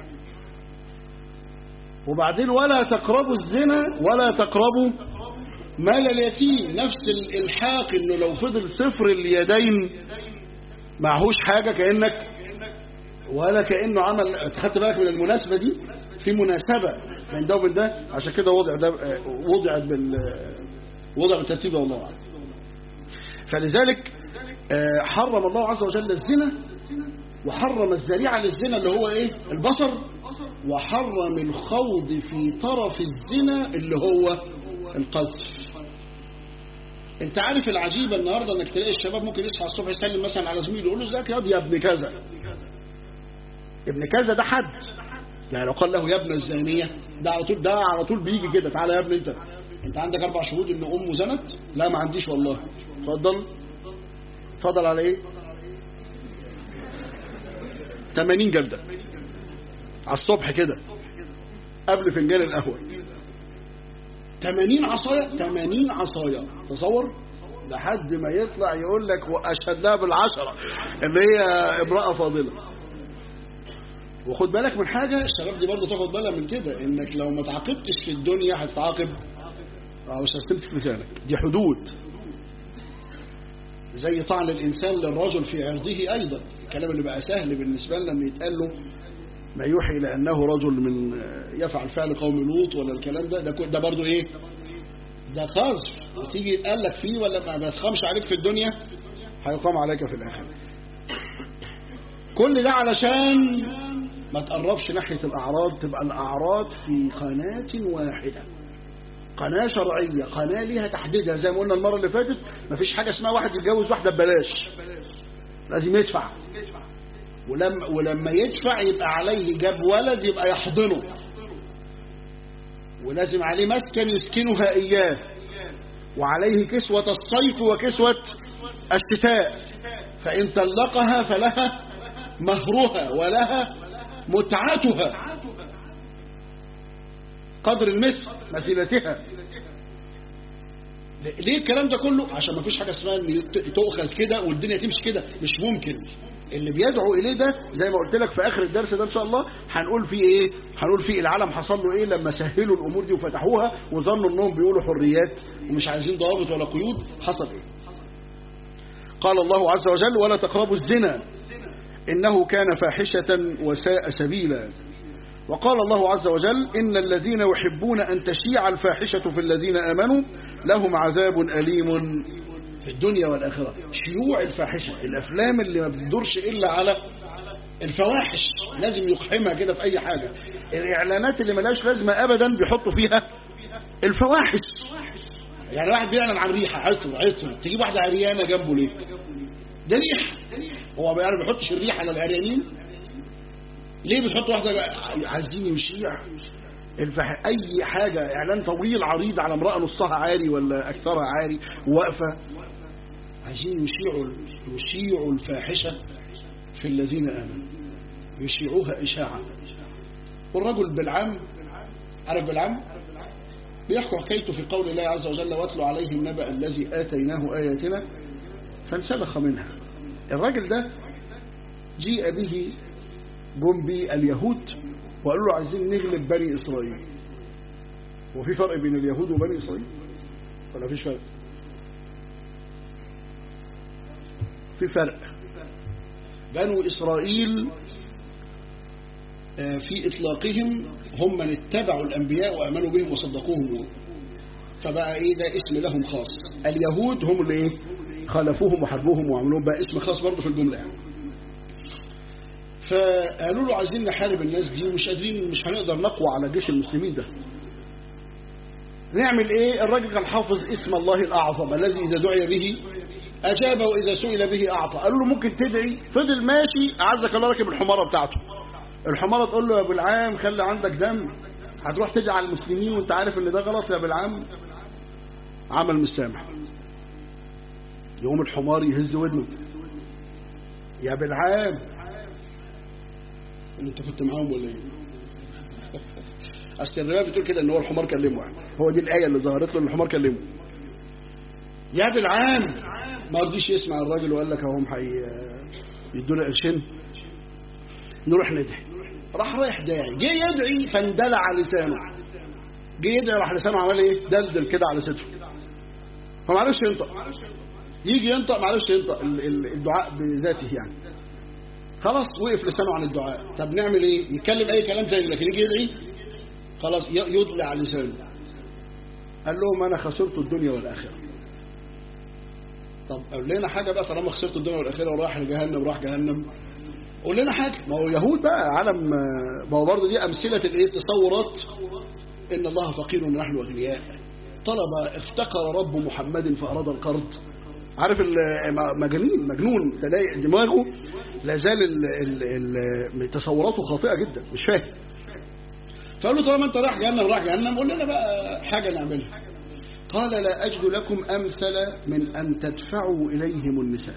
وبعدين ولا تقربوا الزنا ولا تقربوا مال اليتيم نفس الإلحاق انه لو فضل صفر اليدين معهوش حاجة كأنك ولا كأنه عمل خدت بالك من المناسبة دي في مناسبة بين ده وبين ده عشان كده وضع ده وضعت بال وضع بالترتيب الله أعلم فلذلك حرم الله عز وجل الزنا وحرم الذريعة للزنا اللي هو ايه البصر وحرم الخوض في طرف الزنا اللي هو القذف انت عارف العجيبة النهاردة انك تلاقي الشباب ممكن يصحى الصبح يسلم مثلا على زميله يقول له ازيك يا يا ابن كذا ابن كذا ده حد يعني لو قال له يا ابن الزانية ده على طول ده على طول بيجي كده تعالى يا ابن انت انت عندك اربع شهود ان امه زنت لا ما عنديش والله اتفضل اتفضل على ايه 80 جلدة على الصبح كده قبل فنجان القهوة 80 عصاية 80 عصاية تصور لحد ما يطلع يقول لك واشهد لها بالعشرة اللي هي امرأة فاضلة وخد بالك من حاجة الشباب دي برضه تاخد بالها من كده انك لو ما تعاقبتش في الدنيا هتتعاقب او مش هتمسك لسانك دي حدود زي طعن الانسان للرجل في عرضه ايضا الكلام اللي بقى سهل بالنسبة لنا لما يتقال له ما يوحي الى انه رجل من يفعل فعل قوم لوط ولا الكلام ده ده, ده برضه ايه ده قذف وتيجي يتقال لك فيه ولا ما بيسخمش عليك في الدنيا هيقام عليك في الاخره كل ده علشان ما تقربش ناحية الأعراض تبقى الأعراض في قناة واحدة قناة شرعية قناة ليها تحديدها زي ما قلنا المرة اللي فاتت مفيش حاجة اسمها واحد يتجوز واحدة ببلاش لازم يدفع ولما, ولما يدفع يبقى عليه جاب ولد يبقى يحضنه ولازم عليه مسكن يسكنها إياه وعليه كسوة الصيف وكسوة الشتاء فإن طلقها فلها مهرها ولها متعتها قدر المثل مثيلتها ليه الكلام ده كله عشان ما فيش حاجة اسمها ان تؤخذ كده والدنيا تمشي كده مش ممكن اللي بيدعو اليه ده زي ما قلت لك في اخر الدرس ده ان شاء الله هنقول فيه ايه هنقول فيه العالم حصل له ايه لما سهلوا الامور دي وفتحوها وظنوا انهم بيقولوا حريات ومش عايزين ضوابط ولا قيود حصل ايه قال الله عز وجل ولا تقربوا الزنا إنه كان فاحشة وساء سبيلا وقال الله عز وجل إن الذين يحبون أن تشيع الفاحشة في الذين آمنوا لهم عذاب أليم في الدنيا والآخرة شيوع الفاحشة الأفلام اللي ما بتدورش إلا على الفواحش لازم يقحمها كده في أي حاجة الإعلانات اللي ملاش لازمة أبدا بيحطوا فيها الفواحش يعني واحد بيعلن عن ريحة عطر عطر تجيب واحدة عريانة جنبه ليه ده ريحة هو يعني ما بيحطش الريحة على العريانين ليه بتحط واحدة عايزين يشيع الفح... اي حاجة اعلان طويل عريض على امرأة نصها عاري ولا اكثرها عاري واقفة عايزين يشيعوا يشيعوا الفاحشة في الذين آمنوا يشيعوها إشاعة والرجل بالعام عارف بالعام بيحكوا حكايته في قول الله عز وجل واتلو عليه النبأ الذي آتيناه آياتنا فانسلخ منها الراجل ده جيء به جم به اليهود وقالوا له عايزين نغلب بني إسرائيل وفي فرق بين اليهود وبني إسرائيل ولا فيش فرق في فرق بنو إسرائيل في إطلاقهم هم من اتبعوا الأنبياء وأمنوا بهم وصدقوهم فبقى إيه ده اسم لهم خاص اليهود هم اللي إيه خالفوهم وحربوهم وعملوهم بقى اسم خاص برضه في الجملة يعني. فقالوا له عايزين نحارب الناس دي ومش قادرين مش هنقدر نقوى على جيش المسلمين ده نعمل ايه الراجل كان حافظ اسم الله الأعظم الذي إذا دعي به أجاب وإذا سئل به أعطى قالوا له ممكن تدعي فضل ماشي أعزك الله راكب الحمارة بتاعته الحمارة تقول له يا ابو العام خلي عندك دم هتروح تدعي على المسلمين وانت عارف ان ده غلط يا ابو العام عمل مش سامح يقوم الحمار يهز ودنه يا ابو العام انت كنت معاهم ولا ايه اصل الروايه بتقول كده ان هو الحمار كلمه يعني هو دي الايه اللي ظهرت له ان الحمار كلمه يا ابو العام ما رضيش يسمع الراجل وقال لك اهم حي يدونا قرشين نروح ندعي راح رايح داعي جه يدعي فاندلع لسانه جه يدعي راح لسانه عمل ايه دلدل كده على صدره فما عرفش ينطق يجي ينطق ما عرفش ينطق الدعاء بذاته يعني خلاص وقف لسانه عن الدعاء طب نعمل ايه نتكلم اي كلام تاني لكن يجي يدعي خلاص يضلع لسانه قال لهم انا خسرت الدنيا والاخره طب قول لنا حاجه بقى طالما خسرت الدنيا والاخره وراح لجهنم راح جهنم قول لنا حاجة ما هو يهود بقى عالم ما هو برضه دي أمثلة الإيه تصورات إن الله فقير ونحن أغنياء طلب افتقر رب محمد فأراد القرض عارف مجنون مجنون تلاقي دماغه لا زال ال ال ال تصوراته خاطئة جدا مش فاهم فقال له طالما انت رايح جهنم رايح جهنم قول لنا بقى حاجة نعملها قال لا أجد لكم أمثل من أن تدفعوا إليهم النساء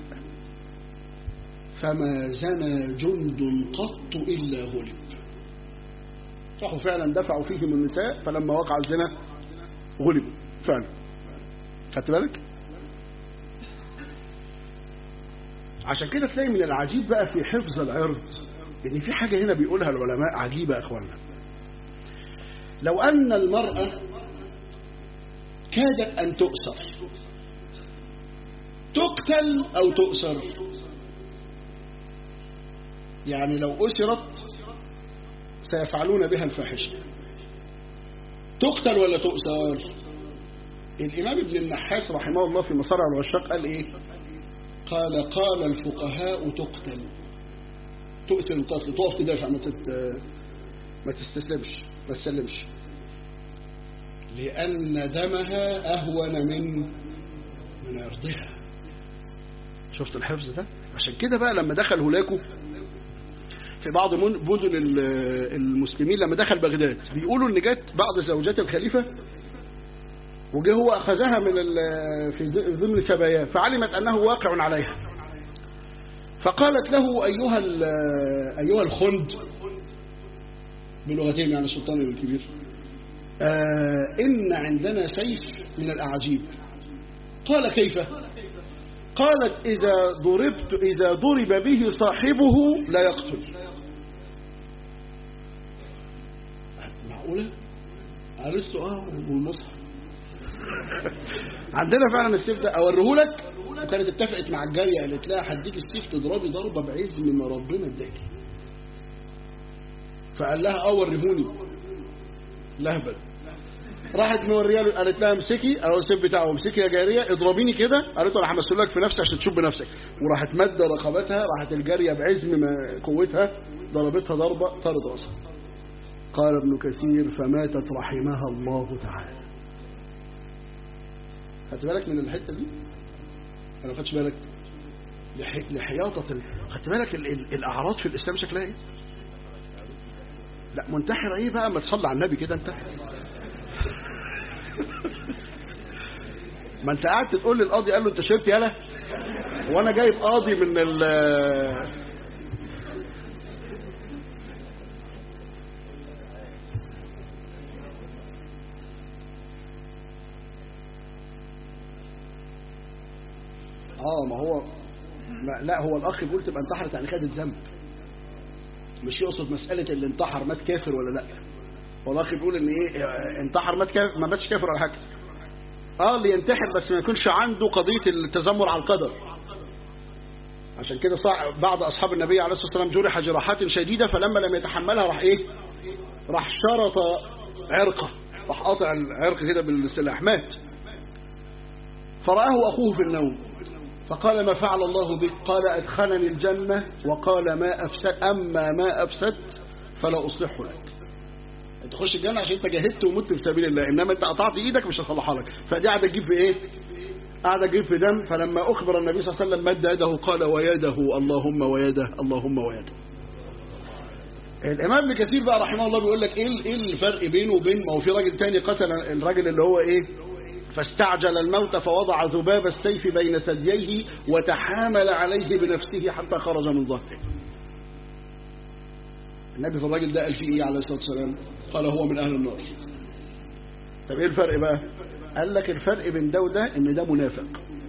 فما زنى جند قط إلا غلب راحوا فعلا دفعوا فيهم النساء فلما وقع الزنا غلبوا فعلا خدت بالك عشان كده تلاقي من العجيب بقى في حفظ العرض ان في حاجة هنا بيقولها العلماء عجيبة يا اخوانا لو ان المرأة كادت ان تؤسر تقتل او تؤسر يعني لو أسرت سيفعلون بها الفاحشة تقتل ولا تؤسر الإمام ابن النحاس رحمه الله في مصارع العشاق قال إيه قال قال الفقهاء تقتل تقتل القتل تقف تدافع ما تت... ما تستسلمش ما تسلمش لأن دمها أهون من من عرضها شفت الحفظ ده عشان كده بقى لما دخل هولاكو في بعض مدن المسلمين لما دخل بغداد بيقولوا ان جت بعض زوجات الخليفة وجه هو أخذها من في ضمن سباياه فعلمت أنه واقع عليها فقالت له أيها أيها الخند بلغتين يعني السلطان الكبير آه إن عندنا سيف من الأعاجيب قال كيف قالت إذا ضربت إذا ضرب به صاحبه لا يقتل معقولة عرفت اه والمصحف عندنا فعلا السيف ده اوريه لك وكانت اتفقت مع الجاريه قالت لها هديك السيف تضربي ضربه بعز مما ربنا اداكي فقال لها اه وريهوني لهبل راحت موريه له قالت لها امسكي قالوا السيف بتاعه امسكي يا جاريه اضربيني كده قالت له انا همثل لك في نفسي عشان تشوف بنفسك وراحت مد رقبتها راحت الجاريه بعزم ما قوتها ضربتها ضربه طرد راسها قال ابن كثير فماتت رحمها الله تعالى خدت بالك من الحته دي انا ما خدتش بالك لح... لحياطه ال... خدت بالك ال... ال... الاعراض في الاسلام شكلها ايه لا منتحر ايه بقى ما تصلي على النبي كده انت ما انت قاعد تقول للقاضي قال له انت شربت يالا وانا جايب قاضي من ال اه ما هو ما لا هو الاخ بيقول تبقى انتحرت يعني خدت ذنب مش يقصد مسألة اللي انتحر مات كافر ولا لا هو الاخ بيقول ان ايه انتحر مات كافر ما ماتش كافر ولا حاجه اه اللي ينتحر بس ما يكونش عنده قضية التذمر على القدر عشان كده صع بعض اصحاب النبي عليه الصلاه والسلام جرح جراحات شديده فلما لم يتحملها راح ايه راح شرط عرقه راح قاطع العرق كده بالسلاح مات فرآه اخوه في النوم فقال ما فعل الله بك قال ادخلني الجنه وقال ما افسد اما ما افسدت فلا اصلحه لك تخش الجنه عشان انت جاهدت ومت في سبيل الله انما انت قطعت ايدك مش هصلحها لك فدي قاعده تجيب في ايه قاعد اجيب في دم فلما اخبر النبي صلى الله عليه وسلم مد يده قال ويده اللهم ويده اللهم ويده الامام ابن كثير بقى رحمه الله بيقول لك ايه ايه الفرق بينه وبين ما هو في راجل تاني قتل الراجل اللي هو ايه فاستعجل الموت فوضع ذباب السيف بين ثدييه وتحامل عليه بنفسه حتى خرج من ظهره النبي في الراجل ده قال فيه ايه عليه الصلاه والسلام قال هو من اهل النار طب ايه الفرق بقى قال لك الفرق بين ده وده ان ده منافق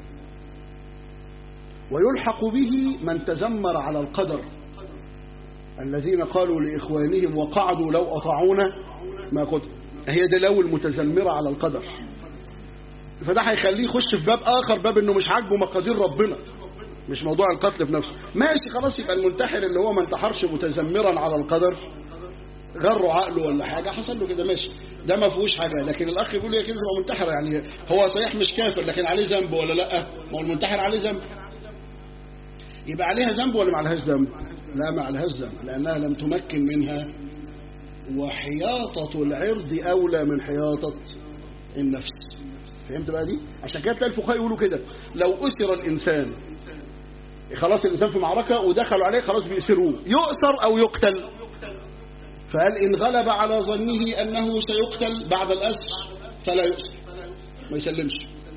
ويلحق به من تذمر على القدر الذين قالوا لإخوانهم وقعدوا لو أطاعونا ما قتل هي دي لو المتذمرة على القدر فده هيخليه يخش في باب آخر باب إنه مش عاجبه مقادير ربنا مش موضوع القتل بنفسه ماشي خلاص يبقى المنتحر اللي هو ما انتحرش متذمرا على القدر غره عقله ولا حاجة حصل له كده ماشي ده ما فيهوش حاجة لكن الأخ يقول لي كده هو منتحر يعني هو صحيح مش كافر لكن عليه ذنب ولا لا ما هو المنتحر عليه ذنب يبقى عليها ذنب ولا ما عليهاش ذنب لا ما عليهاش ذنب لأنها لم تمكن منها وحياطة العرض أولى من حياطة النفس فهمت بقى دي عشان كده تلاقي الفقهاء يقولوا كده لو أسر الإنسان خلاص الإنسان في معركة ودخلوا عليه خلاص بيأسروه يؤسر أو يقتل فقال إن غلب على ظنه أنه سيقتل بعد الأسر فلا يؤسر ما يسلمش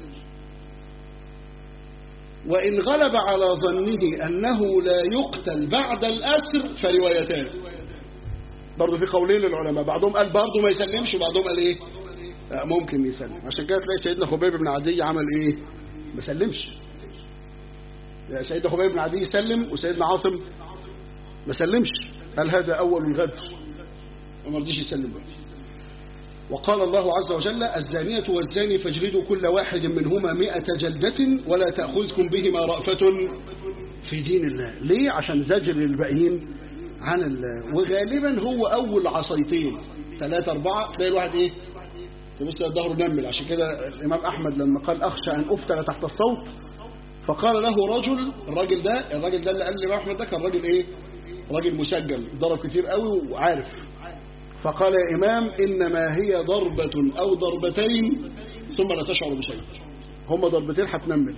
وإن غلب على ظنه أنه لا يقتل بعد الأسر فروايتان برضه في قولين للعلماء بعضهم قال برضه ما يسلمش وبعضهم قال إيه ممكن يسلم عشان كده تلاقي سيدنا خبيب بن عدي عمل إيه ما سلمش سيدنا خبيب بن عدي سلم وسيدنا عاصم ما سلمش قال هذا أول الغدر وما رضيش يسلم بقى وقال الله عز وجل الزانية والزاني فاجلدوا كل واحد منهما مئة جلدة ولا تأخذكم بهما رأفة في دين الله ليه عشان زجر الباقيين عن الله وغالبا هو أول عصايتين ثلاثة أربعة تلاقي الواحد إيه تبص ظهره نمل عشان كده الإمام أحمد لما قال أخشى أن أفتل تحت الصوت فقال له رجل الراجل ده الراجل ده اللي قال لي أحمد ده كان راجل إيه راجل مسجل ضرب كتير قوي وعارف فقال يا إمام إنما هي ضربة أو ضربتين ثم لا تشعر بشيء هم ضربتين هتنمل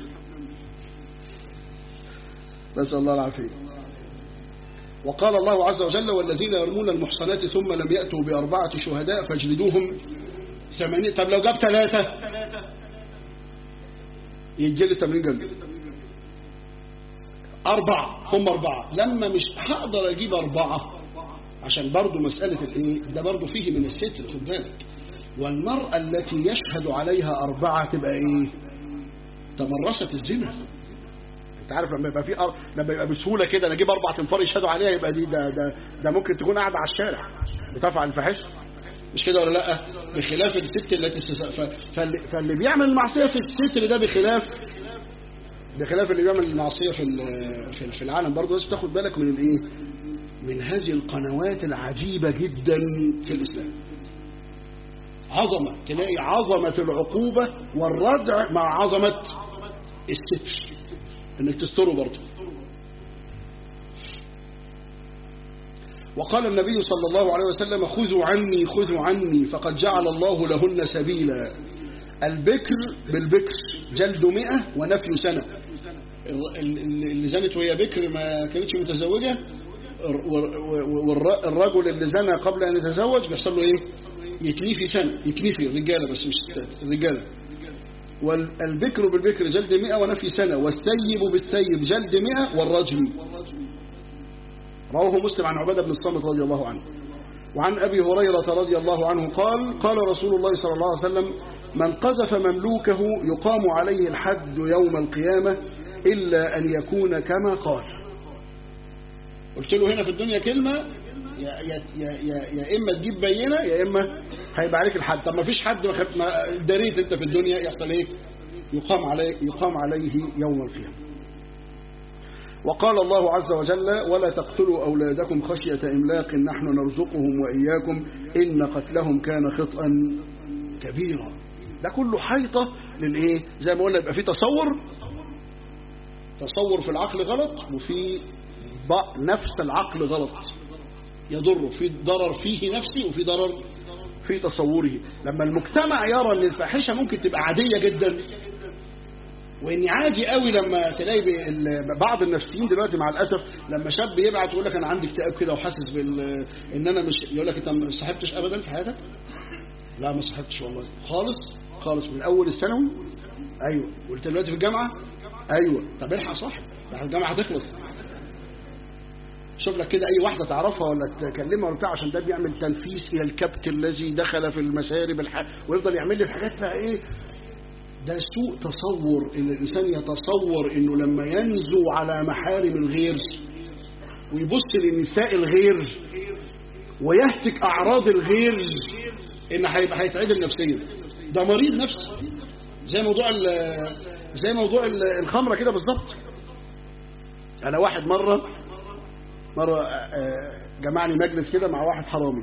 نسأل الله العافية وقال الله عز وجل والذين يرمون المحصنات ثم لم يأتوا بأربعة شهداء فاجلدوهم ثمانية طب لو جاب ثلاثة يتجلد ثمانين جلد أربعة هم أربعة لما مش هقدر أجيب أربعة عشان برضو مسألة الايه ده برضو فيه من الستر خد بالك والمرأة التي يشهد عليها أربعة تبقى ايه تمرست الزنا انت عارف لما يبقى في أر... لما يبقى بسهولة كده انا اجيب اربع تنفار يشهدوا عليها يبقى دي ده ده ده ممكن تكون قاعدة على الشارع بتفعل الفاحشة مش كده ولا لا بخلاف الست التي ف... فاللي... فاللي بيعمل المعصية في الستر ده بخلاف بخلاف اللي بيعمل المعصية في ال... في العالم برضه لازم تاخد بالك من الايه من هذه القنوات العجيبة جدا في الإسلام عظمة تلاقي عظمة العقوبة والردع مع عظمة الستر انك تستره برضه وقال النبي صلى الله عليه وسلم خذوا عني خذوا عني فقد جعل الله لهن سبيلا البكر بالبكر جلد مئة ونفي سنة اللي زنت وهي بكر ما كانتش متزوجة والرجل اللي زنى قبل أن يتزوج بيحصل له إيه يكنيفي سنة يكنيفي الرجالة بس مش الرجالة والبكر بالبكر جلد مئة ونفي سنة والسيب بالسيب جلد مئة والرجم رواه مسلم عن عبادة بن الصامت رضي الله عنه وعن أبي هريرة رضي الله عنه قال قال رسول الله صلى الله عليه وسلم من قذف مملوكه يقام عليه الحد يوم القيامة إلا أن يكون كما قال قلت له هنا في الدنيا كلمة يا, يا, يا, يا, يا إما تجيب بينة يا إما هيبقى عليك الحد طب ما فيش حد ما دريت أنت في الدنيا يحصل إيه يقام عليه, يقام عليه يوم القيامة وقال الله عز وجل ولا تقتلوا أولادكم خشية إملاق نحن نرزقهم وإياكم إن قتلهم كان خطأ كبيرا ده كله حيطة للإيه زي ما قلنا يبقى في تصور تصور في العقل غلط وفي نفس العقل غلط يضر في ضرر فيه نفسي وفي ضرر في تصوره لما المجتمع يرى ان الفاحشة ممكن تبقى عادية جدا وان عادي قوي لما تلاقي بعض النفسيين دلوقتي مع الاسف لما شاب يبعت يقول لك انا عندي اكتئاب كده وحاسس بال ان انا مش يقول لك انت ما صاحبتش ابدا في حياتك لا ما صاحبتش والله خالص خالص من اول الثانوي ايوه قلت دلوقتي في الجامعه ايوه طب الحق صاحب ده الجامعه هتخلص شوف لك كده اي واحده تعرفها ولا تكلمها ولا بتاع عشان ده بيعمل تنفيس الى الكبت الذي دخل في المشارب الح... ويفضل يعمل لي الحاجات فيها ايه ده سوء تصور ان الانسان يتصور انه لما ينزو على محارم الغير ويبص لنساء الغير ويهتك اعراض الغير ان هيبقى هيتعدل نفسيا ده مريض نفسي زي موضوع زي موضوع الخمره كده بالظبط انا واحد مره مره جمعني مجلس كده مع واحد حرامي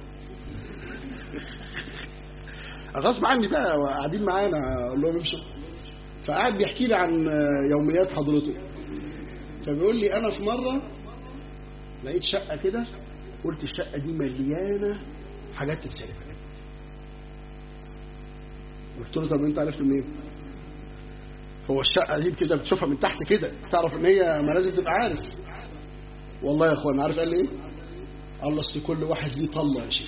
غصب عني بقى قاعدين معانا اقول لهم امشوا فقعد بيحكي لي عن يوميات حضرته فبيقول لي انا في مره لقيت شقه كده قلت الشقه دي مليانه حاجات تتسرق قلت له طب انت عرفت منين هو الشقه دي كده بتشوفها من تحت كده تعرف ان هي ما لازم تبقى عارف والله يا اخوان عارف قال لي ايه الله اصل كل واحد ليه طله يا شيخ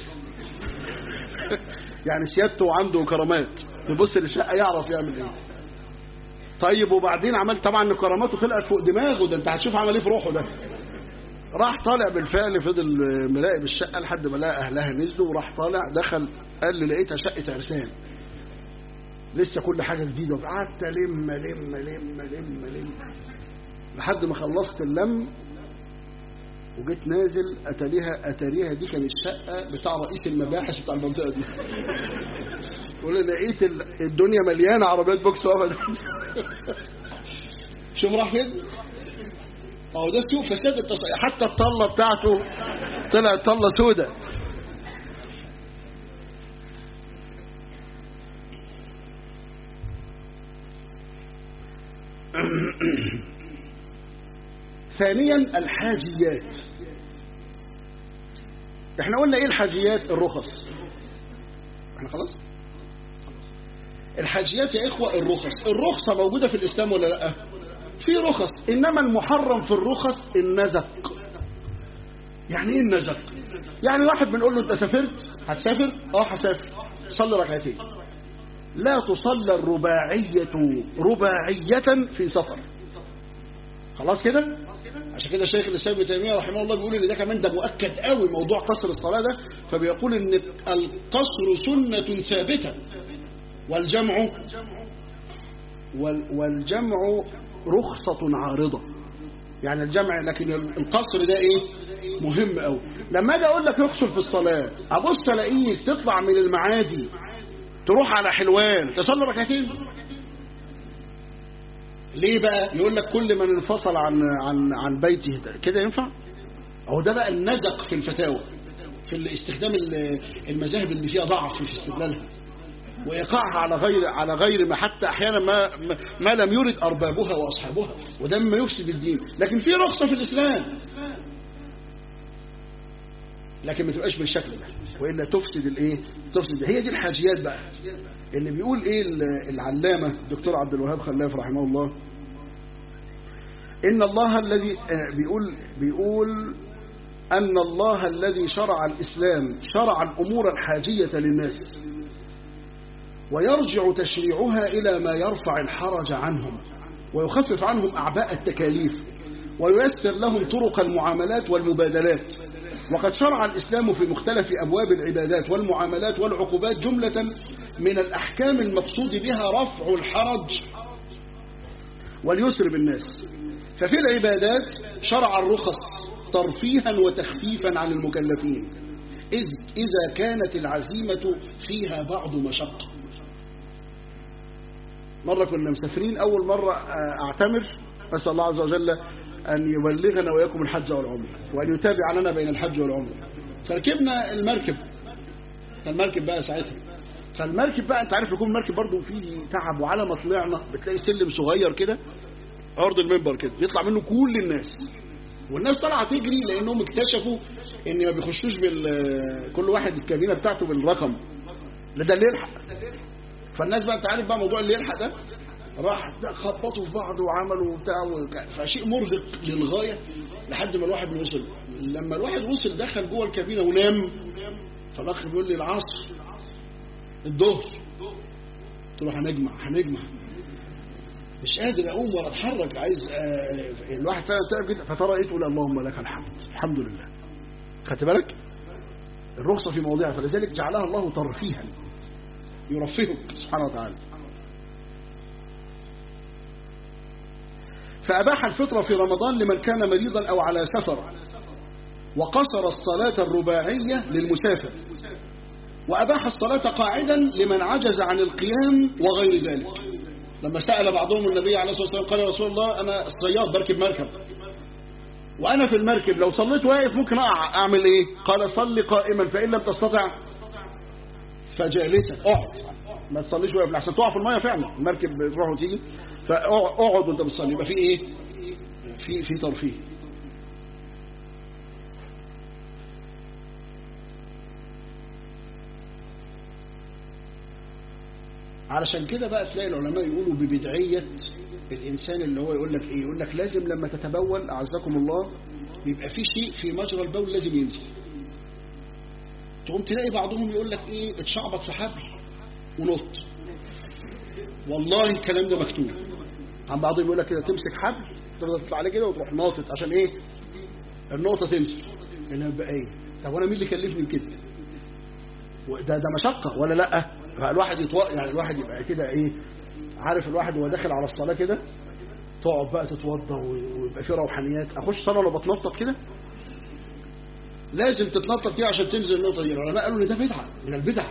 يعني سيادته عنده كرامات يبص للشقه يعرف يعمل ايه طيب وبعدين عمل طبعا كراماته طلعت فوق دماغه ده انت هتشوف عمل ايه في روحه ده راح طالع بالفعل فضل مراقب الشقه لحد ما لقى اهلها نزلوا وراح طالع دخل قال لي لقيتها شقه عرسان لسه كل حاجه جديده قعدت الم لم لم لم لم لحد ما خلصت اللم وجيت نازل اتاريها اتاريها دي كانت الشقه بتاع رئيس المباحث بتاع المنطقه دي يقول لقيت الدنيا مليانه عربيات بوكس واقفه شوف راح فين اهو ده سوء فساد التصريح حتى الطله بتاعته طلعت طله سودة ثانيا الحاجيات احنا قلنا ايه الحاجيات الرخص احنا خلاص الحاجيات يا اخوة الرخص الرخصة موجودة في الاسلام ولا لا في رخص انما المحرم في الرخص النزق يعني ايه النزق يعني واحد بنقول له انت سافرت هتسافر اه هسافر صلي ركعتين لا تصلى الرباعية رباعية في سفر خلاص كده عشان كده الشيخ الاسلام ابن تيميه رحمه الله بيقول ان ده كمان ده مؤكد قوي موضوع قصر الصلاه ده فبيقول ان القصر سنه ثابته والجمع والجمع رخصه عارضه يعني الجمع لكن القصر ده ايه مهم قوي لما اجي اقول لك اقصر في الصلاه ابص الاقيك تطلع من المعادي تروح على حلوان تصلي ركعتين ليه بقى يقول لك كل من انفصل عن عن عن بيته كده ينفع اهو ده بقى النزق في الفتاوى في استخدام المذاهب اللي فيها ضعف في استدلالها وايقاعها على غير على غير ما حتى احيانا ما ما لم يرد اربابها واصحابها وده مما يفسد الدين لكن في رخصه في الاسلام لكن ما تبقاش بالشكل ده والا تفسد الايه تفسد هي دي الحاجيات بقى اللي بيقول ايه العلامه الدكتور عبد الوهاب خلاف رحمه الله ان الله الذي بيقول بيقول ان الله الذي شرع الاسلام شرع الامور الحاجيه للناس ويرجع تشريعها إلى ما يرفع الحرج عنهم ويخفف عنهم أعباء التكاليف وييسر لهم طرق المعاملات والمبادلات وقد شرع الإسلام في مختلف أبواب العبادات والمعاملات والعقوبات جملة من الأحكام المقصود بها رفع الحرج واليسر بالناس ففي العبادات شرع الرخص ترفيها وتخفيفا عن المكلفين إذ إذا كانت العزيمة فيها بعض مشقة مرة كنا مسافرين أول مرة أعتمر أسأل الله عز وجل أن يبلغنا وإياكم الحج والعمرة وأن يتابع لنا بين الحج والعمرة فركبنا المركب المركب بقى ساعتها فالمركب بقى انت عارف يكون المركب برضه فيه تعب وعلى ما طلعنا بتلاقي سلم صغير كده عرض المنبر كده يطلع منه كل الناس والناس طالعه تجري لانهم اكتشفوا ان ما بيخشوش بال كل واحد الكابينه بتاعته بالرقم لا ده اللي يلحق فالناس بقى انت عارف بقى موضوع اللي يلحق ده راح خبطوا في بعض وعملوا وبتاع فشيء مرهق للغايه لحد ما الواحد وصل لما الواحد وصل دخل جوه الكابينه ونام فالاخ بيقول لي العصر الظهر قلت له هنجمع هنجمع مش قادر اقوم ولا اتحرك عايز آه الواحد فعلا تعب جدا فترى ايه تقول اللهم لك الحمد الحمد لله خدت بالك الرخصه في موضعها فلذلك جعلها الله ترفيها يرفهك سبحانه وتعالى فأباح الفطرة في رمضان لمن كان مريضا أو على سفر وقصر الصلاة الرباعية للمسافر وأباح الصلاة قاعدا لمن عجز عن القيام وغير ذلك لما سأل بعضهم النبي عليه الصلاة والسلام قال يا رسول الله أنا صياد بركب مركب وأنا في المركب لو صليت واقف ممكن أقع أعمل إيه قال صل قائما فإن لم تستطع فجالسا اقعد ما تصليش واقف لحسن تقع في المية فعلا المركب بتروح وتيجي فاقعد وانت بتصلي يبقى في ايه في في ترفيه علشان كده بقى تلاقي العلماء يقولوا ببدعية الإنسان اللي هو يقول لك إيه يقول لك لازم لما تتبول أعزكم الله بيبقى في شيء في مجرى البول لازم ينزل تقوم تلاقي بعضهم يقول لك إيه اتشعبط في حبل ونط والله الكلام ده مكتوب عن بعضهم يقول لك كده تمسك حبل تفضل تطلع عليه كده وتروح ناطط عشان ايه النقطه تمسك اللي بقى ايه طب وانا مين اللي كلفني بكده ده ده مشقه ولا لا الواحد يتوق يعني الواحد يبقى كده ايه عارف الواحد وهو داخل على الصلاه كده تقعد بقى تتوضى ويبقى في روحانيات اخش صلاه ولا بتنطط كده لازم تتنطط كده عشان تنزل النقطه دي العلماء قالوا ان ده بدعه من البدع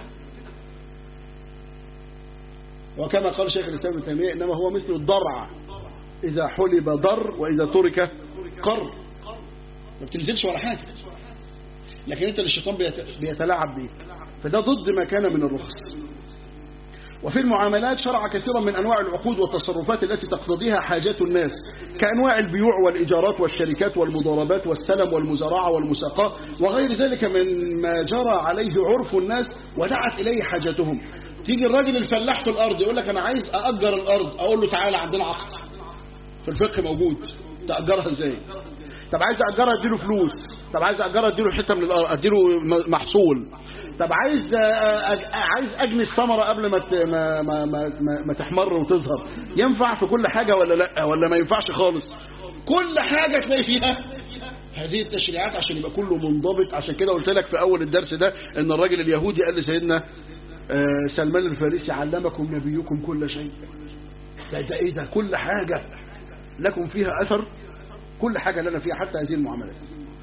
وكما قال شيخ الإسلام ابن تيمية إنما هو مثل الضرع إذا حلب ضر وإذا ترك قر ما بتنزلش ولا حاجة لكن أنت الشيطان بيتلاعب بيك فده ضد ما كان من الرخص وفي المعاملات شرع كثيرا من أنواع العقود والتصرفات التي تقتضيها حاجات الناس كأنواع البيوع والإيجارات والشركات والمضاربات والسلم والمزارعة والمساقاة وغير ذلك من ما جرى عليه عرف الناس ودعت إليه حاجاتهم تيجي الراجل الفلاح في الأرض يقول لك أنا عايز أأجر الأرض أقول له تعالى عندنا عقد في الفقه موجود تأجرها إزاي طب عايز أأجرها أديله فلوس طب عايز أأجرها أديله حتة من الأرض أديله محصول طب عايز عايز أجني الثمرة قبل ما ما ما ما, ما تحمر وتظهر ينفع في كل حاجة ولا لا ولا ما ينفعش خالص كل حاجة تلاقي فيها هذه التشريعات عشان يبقى كله منضبط عشان كده قلت لك في أول الدرس ده إن الراجل اليهودي قال لسيدنا سلمان الفارسي علمكم نبيكم كل شيء ده, ده ايه ده كل حاجة لكم فيها اثر كل حاجة لنا فيها حتى هذه المعاملات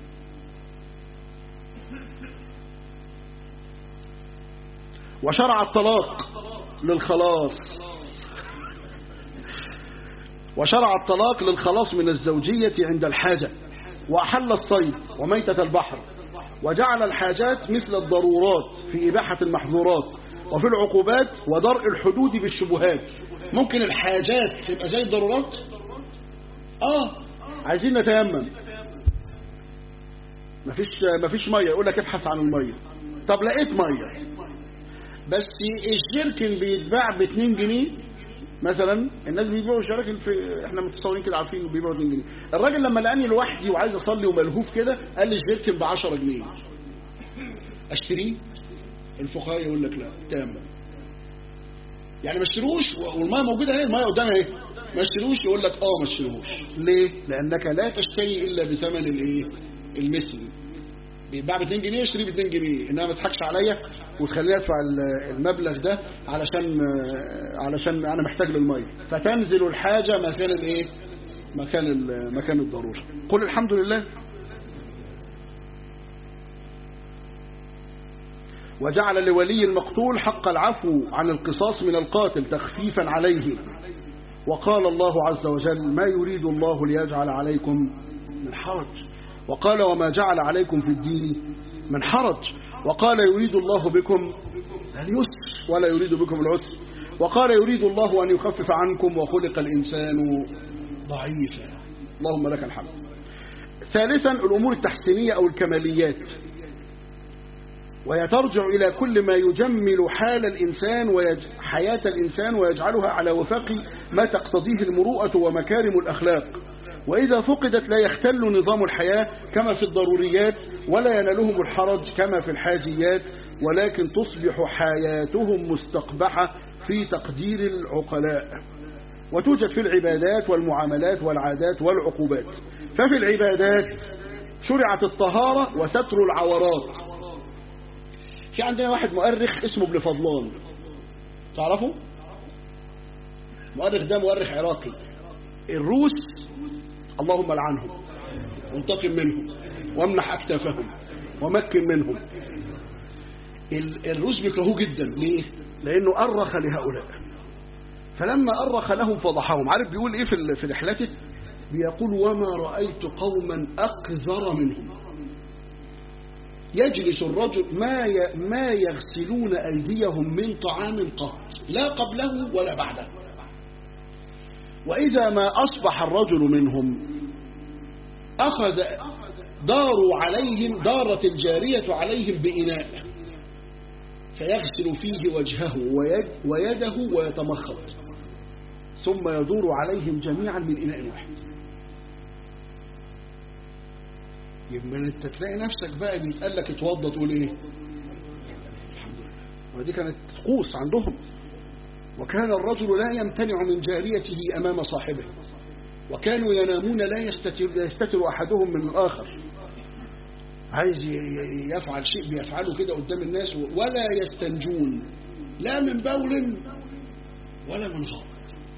وشرع الطلاق للخلاص وشرع الطلاق للخلاص من الزوجية عند الحاجة وأحل الصيد وميتة البحر وجعل الحاجات مثل الضرورات في إباحة المحظورات وفي العقوبات ودرء الحدود بالشبهات ممكن الحاجات تبقى زي الضرورات اه عايزين نتيمم مفيش مفيش ميه يقول لك ابحث عن الميه طب لقيت ميه بس الجيركن بيتباع ب 2 جنيه مثلا الناس بيبيعوا شراكن في احنا متصورين كده عارفين بيبيعوا 2 جنيه الراجل لما لقاني لوحدي وعايز اصلي وملهوف كده قال لي الجيركن ب 10 جنيه اشتريه الفقهاء يقول لك لا تمام يعني ما اشتروش والميه موجوده اهي الميه قدامها اهي ما اشتروش يقول لك اه ما اشتروش ليه لانك لا تشتري الا بثمن الايه المثل بيتباع ب 2 جنيه اشتري ب 2 جنيه انما ما تضحكش عليا وتخليني ادفع المبلغ ده علشان علشان انا محتاج للميه فتنزل الحاجه مكان الايه مكان مكان الضروره قل الحمد لله وجعل لولي المقتول حق العفو عن القصاص من القاتل تخفيفا عليه وقال الله عز وجل ما يريد الله ليجعل عليكم من حرج وقال وما جعل عليكم في الدين من حرج وقال يريد الله بكم اليسر ولا يريد بكم العسر وقال يريد الله أن يخفف عنكم وخلق الإنسان ضعيفا اللهم لك الحمد ثالثا الأمور التحسينية أو الكماليات وهي ترجع إلى كل ما يجمل حال الإنسان وحياة الإنسان ويجعلها على وفاق ما تقتضيه المروءة ومكارم الأخلاق وإذا فقدت لا يختل نظام الحياة كما في الضروريات ولا ينالهم الحرج كما في الحاجيات ولكن تصبح حياتهم مستقبحة في تقدير العقلاء وتوجد في العبادات والمعاملات والعادات والعقوبات ففي العبادات شرعت الطهارة وستر العورات في عندنا واحد مؤرخ اسمه ابن فضلان تعرفوا مؤرخ ده مؤرخ عراقي الروس اللهم لعنهم وانتقم منهم وامنح اكتافهم ومكن منهم الروس بيكرهوه جدا ليه لانه ارخ لهؤلاء فلما ارخ لهم فضحهم عارف بيقول ايه في في رحلته بيقول وما رايت قوما اقذر منهم يجلس الرجل ما ما يغسلون ايديهم من طعام قط لا قبله ولا بعده وإذا ما أصبح الرجل منهم أخذ داروا عليهم دارت الجارية عليهم بإناء فيغسل فيه وجهه ويد ويده ويتمخط ثم يدور عليهم جميعا من إناء واحد يبقى انت تلاقي نفسك بقى بيتقال لك اتوضى تقول ايه الحمد لله ودي كانت طقوس عندهم وكان الرجل لا يمتنع من جاريته أمام صاحبه وكانوا ينامون لا يستتر, يستتر أحدهم من الآخر عايز يفعل شيء بيفعله كده قدام الناس ولا يستنجون لا من بول ولا من غائط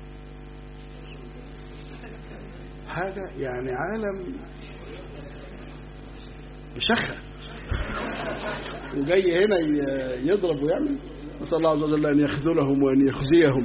هذا يعني عالم بشخة وجاي هنا يضرب ويعمل نسأل الله عز وجل أن يخذلهم وأن يخزيهم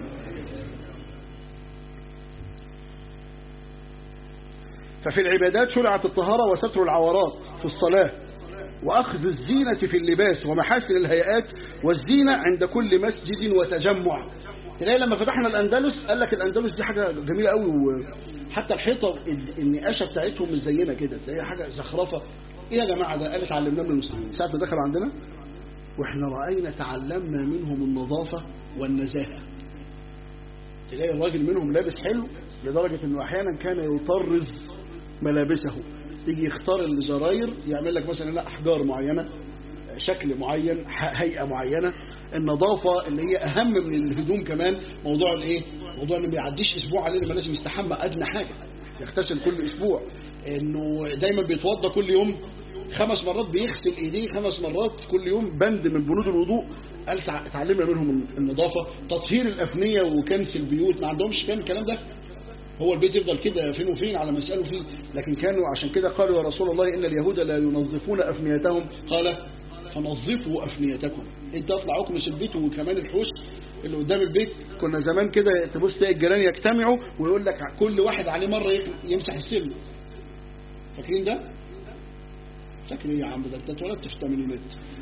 ففي العبادات شرعت الطهارة وستر العورات في الصلاة وأخذ الزينة في اللباس ومحاسن الهيئات والزينة عند كل مسجد وتجمع تلاقي لما فتحنا الأندلس قال لك الأندلس دي حاجة جميلة قوي وحتى الحيطة النقاشة بتاعتهم مزينة كده تلاقي حاجة زخرفة ايه يا جماعة ده قال اتعلمناه من المسلمين ساعة ما دخلوا عندنا واحنا رأينا تعلمنا منهم النظافة والنزاهة تلاقي الراجل منهم لابس حلو لدرجة انه احيانا كان يطرز ملابسه يجي يختار الزراير يعمل لك مثلا لا احجار معينة شكل معين هيئة معينة النظافة اللي هي اهم من الهدوم كمان موضوع الايه موضوع انه ما بيعديش اسبوع علينا ما لازم يستحمى ادنى حاجة يغتسل كل اسبوع انه دايما بيتوضى كل يوم خمس مرات بيغسل ايديه خمس مرات كل يوم بند من بنود الوضوء قال اتعلمنا منهم النظافة تطهير الأفنية وكنس البيوت ما عندهمش كان الكلام ده هو البيت يفضل كده فين وفين على ما يسألوا فيه لكن كانوا عشان كده قالوا يا رسول الله إن اليهود لا ينظفون أفنيتهم قال فنظفوا أفنيتكم انت اطلع اكنس البيت وكمان الحوش اللي قدام البيت كنا زمان كده تبص تلاقي الجيران يجتمعوا ويقول لك كل واحد عليه مرة يمسح السلم فاكرين ده فاكر ايه يا عم ده انت اتولدت في الثمانينات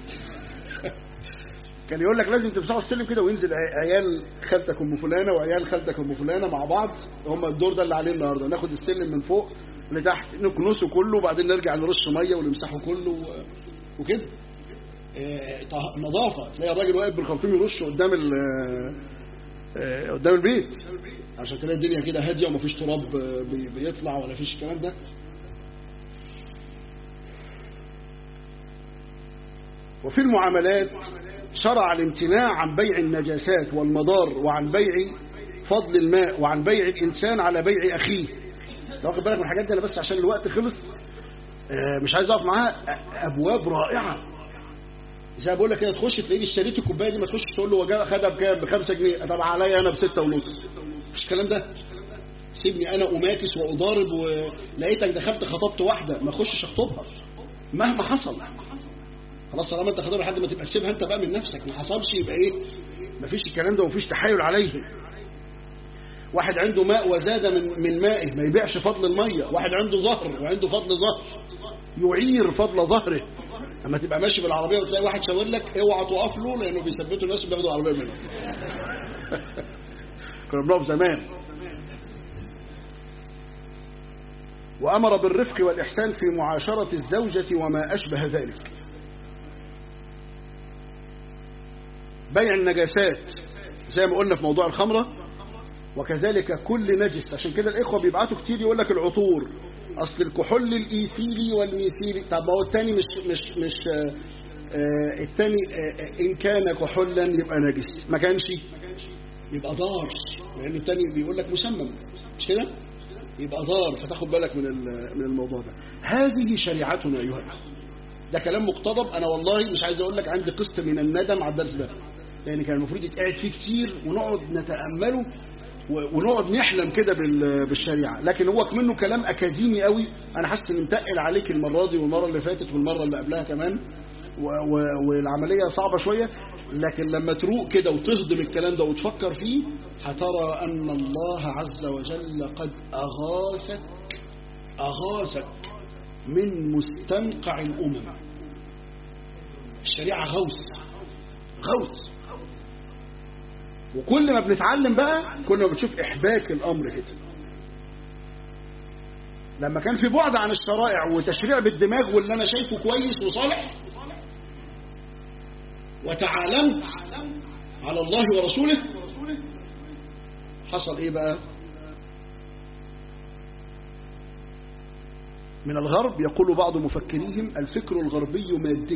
كان يقول لك لازم تمسحوا السلم كده وينزل عيال خالتك ام فلانه وعيال خالتك ام فلانه مع بعض هم الدور ده اللي عليه النهارده ناخد السلم من فوق لتحت نكنسه كله وبعدين نرجع نرش ميه ونمسحه كله وكده نظافه تلاقي الراجل واقف بالخرطوم يرش قدام قدام البيت عشان تلاقي الدنيا كده هاديه ومفيش تراب بيطلع ولا فيش الكلام ده وفي المعاملات شرع الامتناع عن بيع النجاسات والمضار وعن بيع فضل الماء وعن بيع الإنسان على بيع أخيه واخد بالك من الحاجات دي أنا بس عشان الوقت خلص مش عايز أقف معاها أبواب رائعة زي ما بقول لك كده تخش تلاقيني اشتريت الكوبايه دي ما تخش تقول له وجا خدها بكام ب 5 جنيه طب عليا انا بستة ونص مش الكلام ده سيبني انا اماكس واضارب ولقيتك دخلت خطبت واحده ما اخشش اخطبها مهما حصل خلاص طالما انت خطبها لحد ما تبقى تسيبها انت بقى من نفسك ما حصلش يبقى ايه مفيش الكلام ده ومفيش تحايل عليه واحد عنده ماء وزاد من من مائه ما يبيعش فضل الميه واحد عنده ظهر وعنده فضل ظهر يعير فضل ظهره اما تبقى ماشي بالعربيه وتلاقي واحد شاور لك اوعى تقف له لانه بيثبتوا الناس بياخدوا العربيه منه كنا بنقف زمان وامر بالرفق والاحسان في معاشره الزوجه وما اشبه ذلك بيع النجاسات زي ما قلنا في موضوع الخمره وكذلك كل نجس عشان كده الاخوه بيبعتوا كتير يقول لك العطور اصل الكحول الايثيلي والميثيلي طب ما هو الثاني مش مش مش آه آه الثاني آه ان كان كحولا يبقى نجس ما كانش يبقى ضار لان الثاني بيقول لك مسمم مش كده يبقى ضار فتاخد بالك من من الموضوع ده هذه شريعتنا ايها الاخوه ده كلام مقتضب انا والله مش عايز اقول لك عندي قسط من الندم على الدرس ده لان كان المفروض يتقعد فيه كتير ونقعد نتامله ونقعد نحلم كده بالشريعة لكن هو منه كلام أكاديمي قوي أنا حاسس إن متقل عليك المرة دي والمرة اللي فاتت والمرة اللي قبلها كمان والعملية صعبة شوية لكن لما تروق كده وتهضم الكلام ده وتفكر فيه هترى أن الله عز وجل قد أغاثك أغاثك من مستنقع الأمم الشريعة غوث غوث وكل ما بنتعلم بقى كل ما بتشوف إحباك الأمر كده لما كان في بعد عن الشرائع وتشريع بالدماغ واللي أنا شايفه كويس وصالح وتعالمت على الله ورسوله حصل ايه بقى من الغرب يقول بعض مفكريهم الفكر الغربي مادي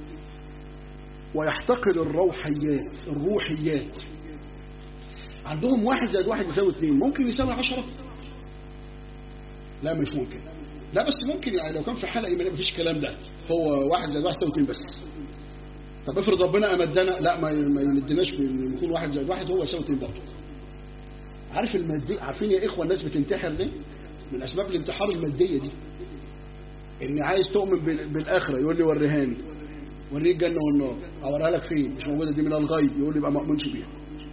ويحتقر الروحيات الروحيات عندهم واحد زائد واحد يساوي اثنين ممكن يساوي عشرة لا مش ممكن لا بس ممكن يعني لو كان في حلقة ما فيش كلام ده هو واحد زائد واحد يساوي اثنين بس طب افرض ربنا امدنا لا ما ما يمدناش بنكون واحد زائد واحد هو يساوي اثنين برضه عارف المادية عارفين يا اخوة الناس بتنتحر ليه من اسباب الانتحار المادية دي اني عايز تؤمن بالاخرة يقول لي وريهاني وريك الجنة والنار اوريها لك فين مش موجودة دي من الغيب يقول لي يبقى ما اؤمنش بيها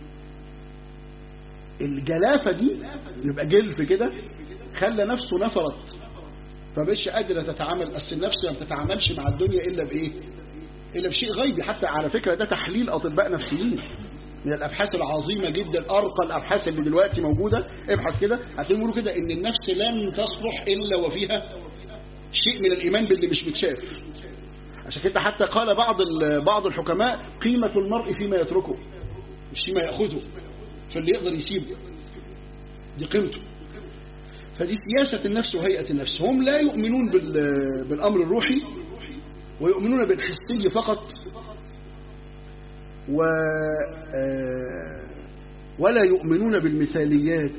الجلافة دي يبقى جلف كده خلى نفسه نفرت فمش قادرة تتعامل أصل النفس ما بتتعاملش مع الدنيا إلا بإيه إلا بشيء غيبي حتى على فكرة ده تحليل أطباء نفسيين من الأبحاث العظيمة جدا أرقى الأبحاث اللي دلوقتي موجودة ابحث كده هتلاقيهم يقولوا كده إن النفس لن تصلح إلا وفيها شيء من الإيمان باللي مش متشاف عشان كده حتى قال بعض بعض الحكماء قيمة المرء فيما يتركه مش فيما يأخذه فاللي يقدر يسيبه دي قيمته فدي سياسة النفس وهيئة النفس هم لا يؤمنون بالأمر الروحي ويؤمنون بالحسي فقط و ولا يؤمنون بالمثاليات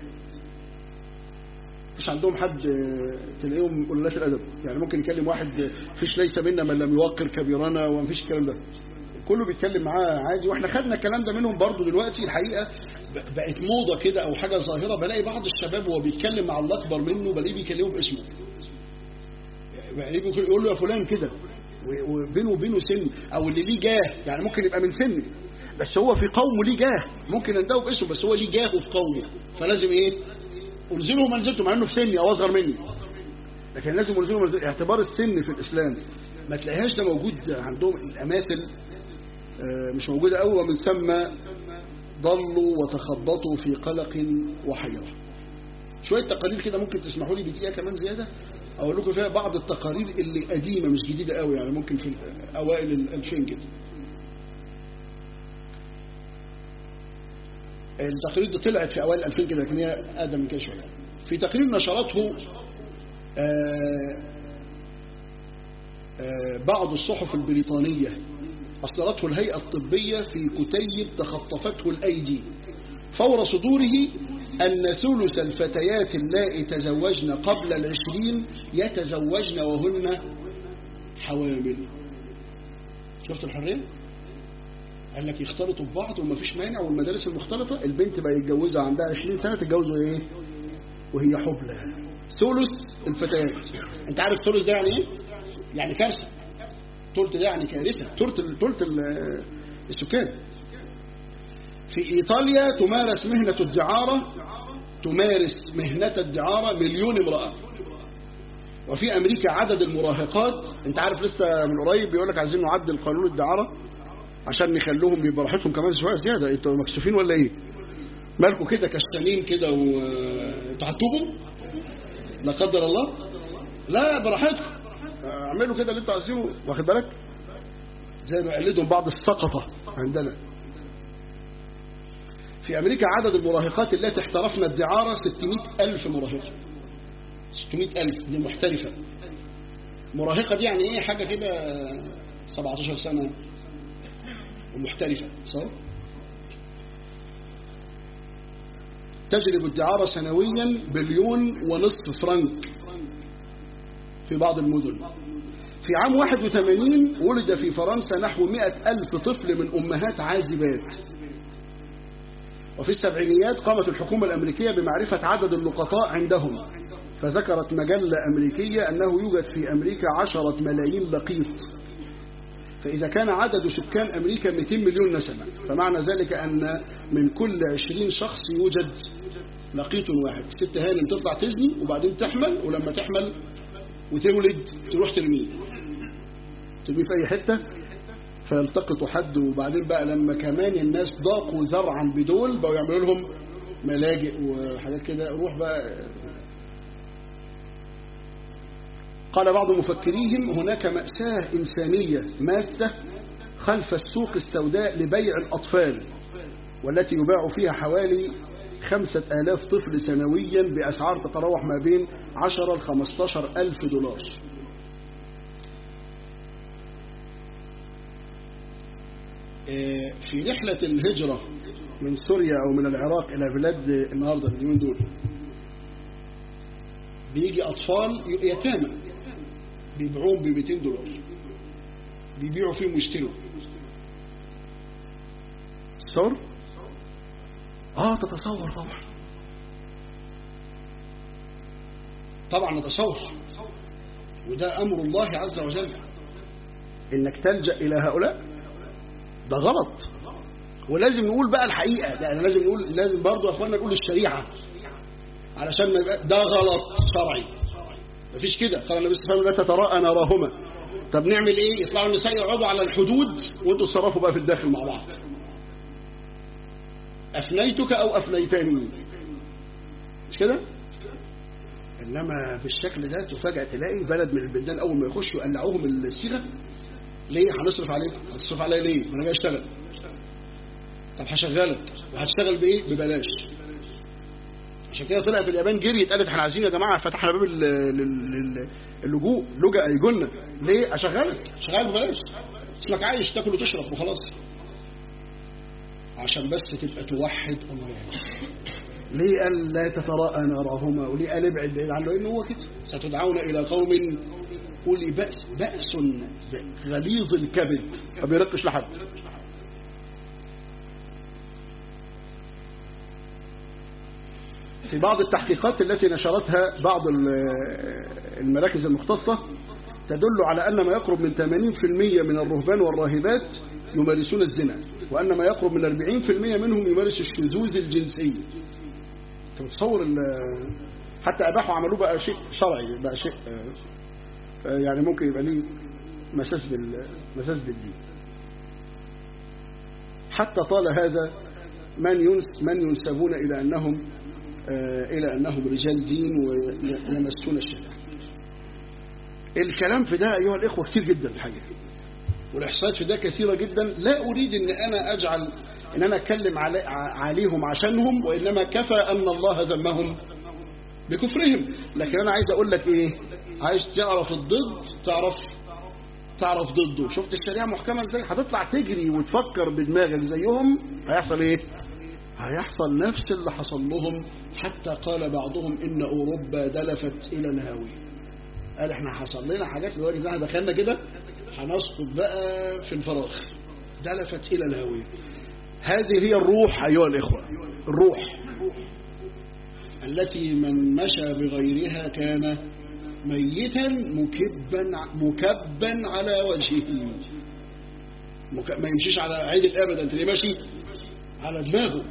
مش عندهم حد تلاقيهم قلالات الأدب يعني ممكن يكلم واحد فيش ليس منا من لم يوقر كبيرنا ومفيش الكلام ده كله بيتكلم معاه عادي واحنا خدنا الكلام ده منهم برضو دلوقتي الحقيقة بقت موضة كده او حاجة ظاهرة بلاقي بعض الشباب وهو بيتكلم مع الله اكبر منه بلاقيه بيكلمه باسمه بلاقيه يقول له يا فلان كده وبينه وبينه سن او اللي ليه جاه يعني ممكن يبقى من سني بس هو في قومه ليه جاه ممكن انده باسمه بس هو ليه جاهه في قومه فلازم ايه انزله منزلته مع انه في سني او اصغر مني لكن لازم انزله منزلته اعتبار السن في الاسلام ما تلاقيهاش ده موجود عندهم الاماثل مش موجودة أول ومن ثم ضلوا وتخبطوا في قلق وحيرة شوية تقارير كده ممكن تسمحوا لي بدقيقة كمان زيادة أقول لكم فيها بعض التقارير اللي قديمة مش جديدة قوي يعني ممكن في أوائل الألفين كده التقارير دي طلعت في أوائل الألفين كده لكن هي أقدم من كده شوية في تقرير نشرته آآ آآ بعض الصحف البريطانية أصدرته الهيئة الطبية في كتيب تخطفته الأيدي فور صدوره أن ثلث الفتيات اللائي تزوجن قبل العشرين يتزوجن وهن حوامل شفت الحرية؟ قال لك يختلطوا ببعض وما فيش مانع والمدارس المختلطة البنت بقى يتجوزها عندها 20 سنة تتجوز ايه وهي حبلى ثلث الفتيات انت عارف ثلث ده يعني ايه يعني كارثة ثلث ده يعني كارثة ثلث ثلث السكان في إيطاليا تمارس مهنة الدعارة تمارس مهنة الدعارة مليون امرأة وفي أمريكا عدد المراهقات انت عارف لسه من قريب بيقول لك عايزين نعدل قانون الدعارة عشان نخلوهم يبقى راحتهم كمان شويه زياده انتوا مكسوفين ولا ايه مالكم كده كشتانين كده وانتوا هتوبوا لا قدر الله لا براحتكم اعملوا كده اللي انتوا عايزينه واخد بالك زي ما قلدهم بعض السقطه عندنا في امريكا عدد المراهقات التي احترفن الدعاره 600 الف مراهقه 600 الف دي محترفه مراهقه دي يعني ايه حاجه كده 17 سنه ومحترفة صح؟ تجلب الدعارة سنويا بليون ونصف فرنك في بعض المدن في عام 81 ولد في فرنسا نحو 100 ألف طفل من أمهات عازبات وفي السبعينيات قامت الحكومة الأمريكية بمعرفة عدد اللقطاء عندهم فذكرت مجلة أمريكية أنه يوجد في أمريكا عشرة ملايين لقيط فإذا كان عدد سكان أمريكا 200 مليون نسمة فمعنى ذلك أن من كل 20 شخص يوجد لقيط واحد ست هانم تطلع تزني وبعدين تحمل ولما تحمل وتولد تروح ترميه ترميه في أي حتة فيلتقطوا حد وبعدين بقى لما كمان الناس ضاقوا ذرعا بدول بقوا يعملوا لهم ملاجئ وحاجات كده روح بقى قال بعض مفكريهم هناك مأساة إنسانية ماسة خلف السوق السوداء لبيع الأطفال والتي يباع فيها حوالي خمسة آلاف طفل سنويا بأسعار تتراوح ما بين عشرة لخمستاشر ألف دولار في رحلة الهجرة من سوريا أو من العراق إلى بلاد النهاردة اليومين دول بيجي أطفال يتامى بيبيعوهم ب 200 دولار بيبيعوا فيهم ويشتروا تصور اه تتصور طبعا طبعا نتصور وده امر الله عز وجل انك تلجا الى هؤلاء ده غلط ولازم نقول بقى الحقيقه ده أنا لازم نقول لازم برضه يا اخوانا نقول الشريعه علشان ما يبقى ده غلط شرعي مفيش كده قال النبي صلى الله عليه وسلم لا تتراءى ناراهما طب نعمل ايه يطلعوا النساء يقعدوا على الحدود وانتوا تصرفوا بقى في الداخل مع بعض افنيتك او افنيتني مش كده انما بالشكل ده تفاجئ تلاقي بلد من البلدان اول ما يخشوا يقلعوهم الصيغه ليه هنصرف عليك هتصرف عليا ليه ما انا جاي اشتغل طب هشغلك وهتشتغل بايه ببلاش عشان كده طلع في اليابان جري اتقالت احنا عايزين يا جماعه فتحنا باب اللجوء لجأ يجولنا ليه اشغلك شغال ببلاش اسمك عايش تاكل وتشرب وخلاص عشان بس تبقى توحد الله ليه قال لا تتراءى نارهما وليه قال ابعد بعيد عنه لانه هو كده ستدعون الى قوم اولي بأس بأس غليظ الكبد ما بيرقش لحد في بعض التحقيقات التي نشرتها بعض المراكز المختصة تدل على أن ما يقرب من 80% من الرهبان والراهبات يمارسون الزنا وأن ما يقرب من 40% منهم يمارس الشذوذ الجنسي تتصور حتى أباحوا عملوه بقى شيء شرعي بقى شيء يعني ممكن يبقى ليه مساس مساس بالدين حتى طال هذا من ينس من ينسبون إلى أنهم إلى أنهم رجال دين ويمسون الشريعة الكلام في ده أيها الإخوة كثير جدا الحقيقة والإحصائيات في ده كثيرة جدا لا أريد أن أنا أجعل أن أنا أتكلم علي عليهم عشانهم وإنما كفى أن الله ذمهم بكفرهم لكن أنا عايز أقول لك إيه عايز تعرف الضد تعرف تعرف ضده شفت الشريعة محكمة ازاي هتطلع تجري وتفكر بدماغك زيهم هيحصل ايه هيحصل نفس اللي حصل لهم حتى قال بعضهم ان اوروبا دلفت الى الهاوي قال احنا حصل لنا حاجات دلوقتي احنا دخلنا كده هنسقط بقى في الفراغ دلفت الى الهاوي هذه هي الروح ايها الاخوه الروح التي من مشى بغيرها كان ميتا مكبا مكبا على وجهه مك... ما يمشيش على عدل ابدا تلاقيه ماشي على دماغه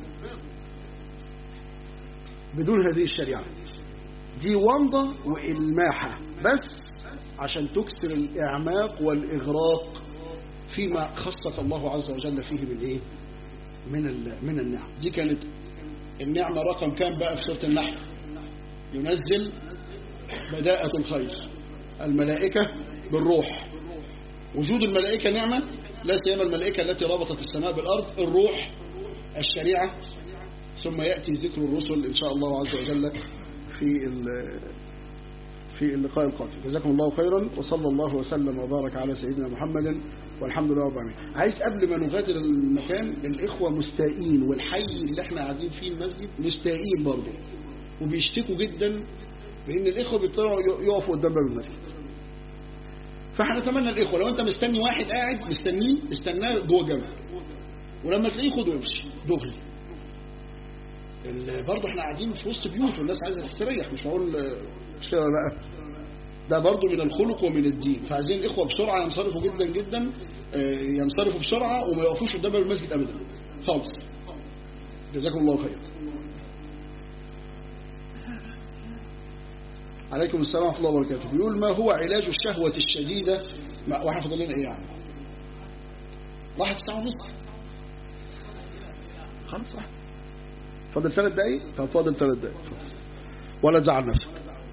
بدون هذه الشريعه دي ومضة وإلماحة بس عشان تكسر الإعماق والإغراق فيما خصك الله عز وجل فيه من إيه من من النعم دي كانت النعمة رقم كام بقى في سورة النحل ينزل بداءة الخير الملائكة بالروح وجود الملائكة نعمة لا سيما الملائكة التي ربطت السماء بالأرض الروح الشريعة ثم يأتي ذكر الرسل إن شاء الله عز وجل في في اللقاء القادم جزاكم الله خيرا وصلى الله وسلم وبارك على سيدنا محمد والحمد لله رب العالمين عايز قبل ما نغادر المكان الإخوة مستائين والحي اللي احنا قاعدين فيه المسجد مستائين برضه وبيشتكوا جدا بأن الإخوة بيطلعوا يقفوا قدام باب المسجد فاحنا نتمنى الإخوة لو أنت مستني واحد قاعد مستنيه استناه جوه الجامع ولما تلاقيه خده وامشي دغري برضه احنا قاعدين في وسط بيوت والناس عايزه تستريح مش هقول مش كده لا ده برضه من الخلق ومن الدين فعايزين الاخوه بسرعه ينصرفوا جدا جدا ينصرفوا بسرعه وما يقفوش قدام المسجد ابدا خالص جزاكم الله خير عليكم السلام ورحمه الله وبركاته بيقول ما هو علاج الشهوه الشديده واحنا فاضل لنا ايه يعني راحت الساعه ونص خلاص راحت فاضل ثلاث دقايق طب فاضل ثلاث دقايق ولا تزعل نفسك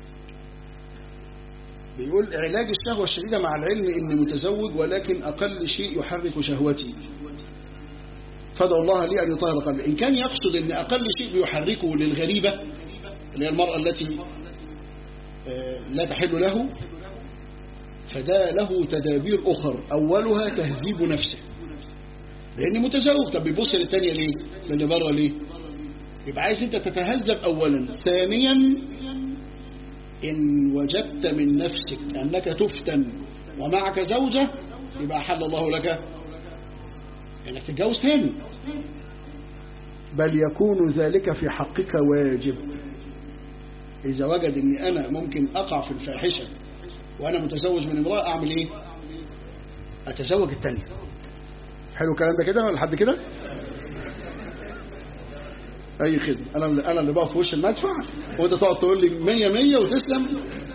بيقول علاج الشهوة الشديدة مع العلم إني متزوج ولكن أقل شيء يحرك شهوتي فادعو الله لي أن يطهر قلبي إن كان يقصد أن أقل شيء بيحركه للغريبة اللي هي المرأة التي لا تحل له فده له تدابير أخر أولها تهذيب نفسه لأن متزوج طب بيبص للتانية ليه للي بره ليه يبقى عايز انت تتهذب اولا ثانيا ان وجدت من نفسك انك تفتن ومعك زوجة يبقى حل الله لك انك تتجوز ثاني بل يكون ذلك في حقك واجب اذا وجد اني انا ممكن اقع في الفاحشة وانا متزوج من امرأة اعمل ايه اتزوج الثانية حلو الكلام ده كده ولا لحد كده اي خدمة انا اللي انا اللي بقف في وش المدفع وانت تقعد تقول لي 100 100 وتسلم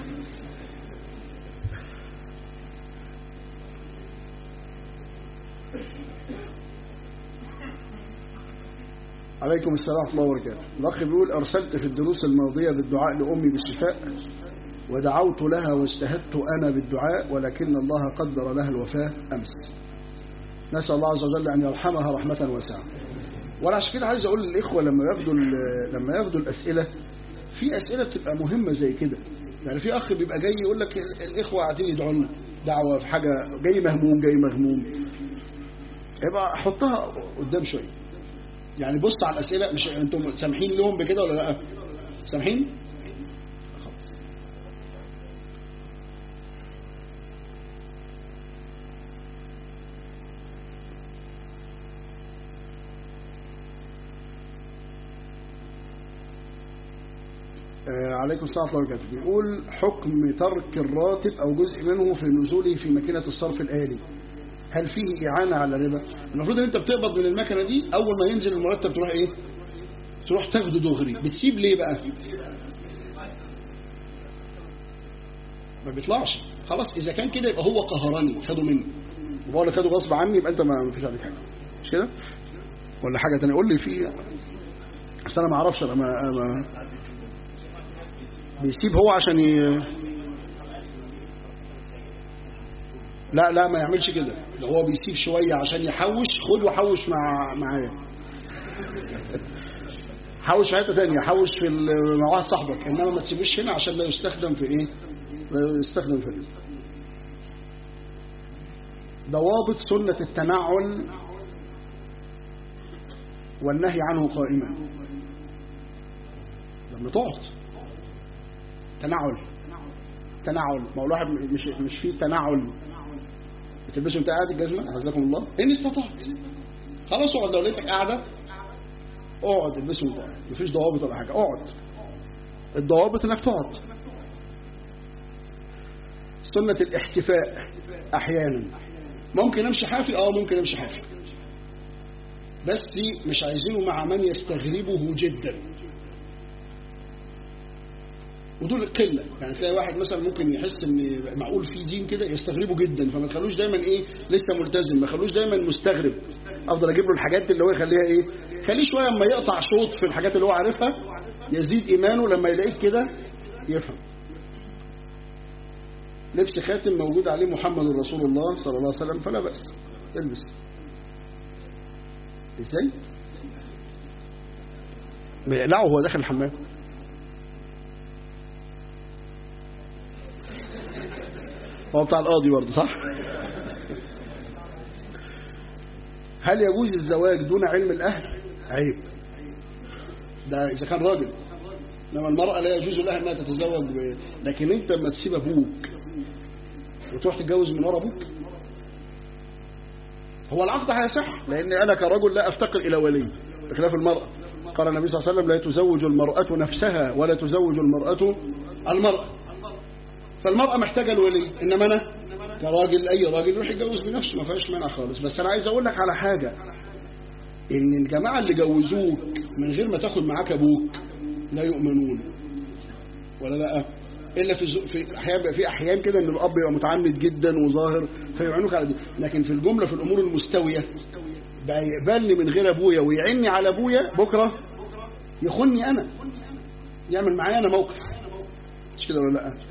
عليكم السلام ورحمة الله وبركاته الأخ بيقول أرسلت في الدروس الماضية بالدعاء لأمي بالشفاء ودعوت لها واجتهدت أنا بالدعاء ولكن الله قدر لها الوفاة أمس نسأل الله عز وجل أن يرحمها رحمة واسعة وانا عشان كده عايز اقول للاخوه لما ياخدوا لما ياخدوا الاسئله في اسئله بتبقى مهمه زي كده يعني في اخ بيبقى جاي يقول لك الاخوه قاعدين يدعوا لنا دعوه في حاجه جاي مهموم جاي مغموم يبقى حطها قدام شويه يعني بص على الاسئله مش انتم سامحين لهم بكده ولا لا سامحين عليكم السلام ورحمة الله وبركاته بيقول حكم ترك الراتب أو جزء منه في نزوله في ماكينة الصرف الآلي هل فيه إعانة على الربا المفروض ان انت بتقبض من المكنة دي أول ما ينزل المرتب تروح ايه تروح تاخده دغري بتسيب ليه بقى ما بيطلعش خلاص إذا كان كده يبقى هو قهرني خده مني وبقول لك خده غصب عني يبقى انت ما فيش عليك حاجة مش كده ولا حاجة تانية قول لي فيه بس انا ما اعرفش انا ما, ما بيسيب هو عشان ي... لا لا ما يعملش كده ده هو بيسيب شوية عشان يحوش خد وحوش مع معايا حوش في حته ثانيه حوش في مع واحد صاحبك انما ما تسيبوش هنا عشان لا يستخدم في ايه لا يستخدم في ايه ضوابط سنة التنعل والنهي عنه قائما لما تقعد تنعل تنعل ما هو الواحد مش مش فيه تنعل بتلبسه انت قاعد الجزمه عزكم الله ان استطعت خلاص اقعد لو لقيتك قاعده اقعد البسه انت قاعد مفيش ضوابط ولا حاجه اقعد الضوابط انك تقعد سنة الاحتفاء احيانا ممكن امشي حافي اه ممكن امشي حافي بس مش عايزينه مع من يستغربه جدا ودول قلة يعني تلاقي واحد مثلا ممكن يحس ان معقول في دين كده يستغربه جدا فما تخلوش دايما ايه لسه ملتزم ما خلوش دايما مستغرب افضل اجيب له الحاجات اللي هو يخليها ايه خليه شويه اما يقطع شوط في الحاجات اللي هو عارفها يزيد ايمانه لما يلاقيك كده يفهم لبس خاتم موجود عليه محمد رسول الله صلى الله عليه وسلم فلا بأس البس ازاي بيقلعه وهو داخل الحمام هو بتاع القاضي برضه صح هل يجوز الزواج دون علم الأهل عيب ده إذا كان راجل إنما المرأة لا يجوز لها أنها تتزوج ب... لكن أنت لما تسيب أبوك وتروح تتجوز من ورا أبوك هو العقد هيصح لأن أنا كرجل لا أفتقر إلى ولي بخلاف المرأة قال النبي صلى الله عليه وسلم لا تزوج المرأة نفسها ولا تزوج المرأة المرأة فالمرأة محتاجة الولي إنما أنا كراجل أي راجل يروح يتجوز بنفسه ما فيهاش مانع خالص بس أنا عايز أقول لك على حاجة إن الجماعة اللي جوزوك من غير ما تاخد معاك أبوك لا يؤمنون ولا لا إلا في في أحيان في أحيان كده إن الأب يبقى متعمد جدا وظاهر فيعينوك على دي لكن في الجملة في الأمور المستوية بقى يقبلني من غير أبويا ويعني على أبويا بكرة يخني أنا يعمل معايا أنا موقف مش كده ولا لا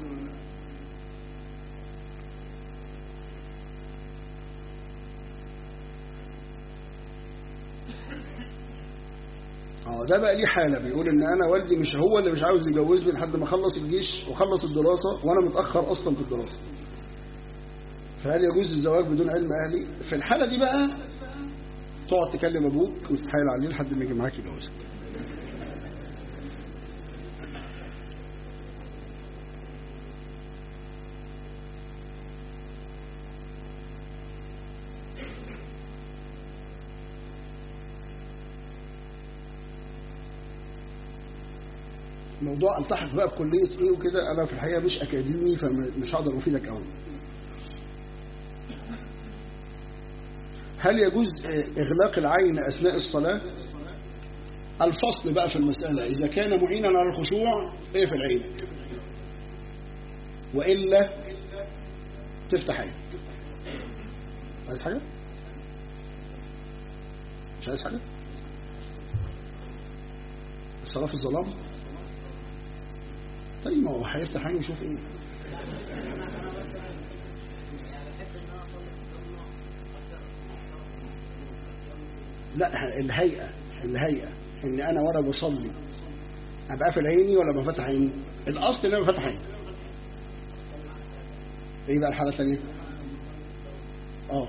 اه ده بقى ليه حالة بيقول ان انا والدي مش هو اللي مش عاوز يجوزني لحد ما اخلص الجيش واخلص الدراسة وانا متأخر اصلا في الدراسة فهل يجوز الزواج بدون علم اهلي في الحالة دي بقى تقعد تكلم ابوك وتتحايل عليه لحد ما يجي معاك يجوزك موضوع التحق بقى بكلية ايه وكده انا في الحقيقة مش اكاديمي فمش هقدر افيدك قوي هل يجوز اغلاق العين اثناء الصلاة الفصل بقى في المسألة اذا كان معينا على الخشوع ايه في العين وإلا تفتح عين عايز حاجة مش عايز حاجة الصلاة في الظلام طيب ما هو هيفتح عينه ويشوف ايه لا الهيئة الهيئة ان انا وانا بصلي ابقى قافل عيني ولا بفتح عيني الاصل ان انا بفتح عيني ايه بقى الحالة الثانية اه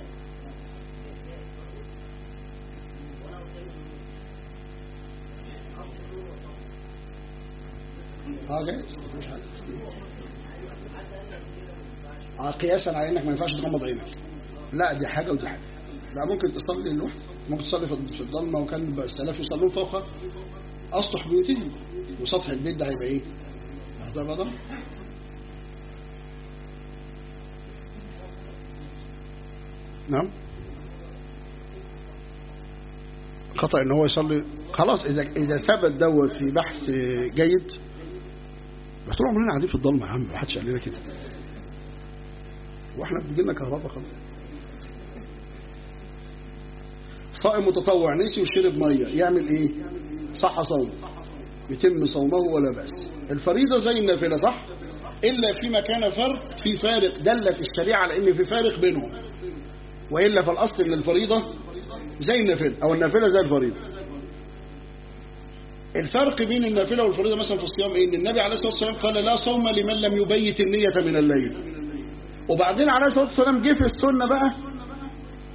اه جايز مفيش حاجة اه قياسا على انك ما ينفعش تغمض عينك لا دي حاجة ودي حاجة لا ممكن تصلي لوحدك ممكن تصلي في الضلمة وكان السلف يصلون فوق اسطح بيوتهم وسطح البيت ده هيبقى ايه ده بقى نعم خطأ ان هو يصلي خلاص اذا اذا ثبت دوت في بحث جيد بس طول عمرنا قاعدين في الضلمه يا عم ما حدش قال لنا كده واحنا بتجي لنا كهرباء خلاص صائم متطوع نسي وشرب ميه يعمل ايه صح صوم يتم صومه ولا بأس الفريضه زي النافله صح الا فيما كان فرق في فارق دلت الشريعه على ان في فارق بينهم والا فالاصل ان الفريضه زي النافله او النافله زي الفريضه الفرق بين النافله والفريضه مثلا في الصيام ايه ان النبي عليه الصلاه والسلام قال لا صوم لمن لم يبيت النيه من الليل وبعدين عليه الصلاه والسلام جه في السنه بقى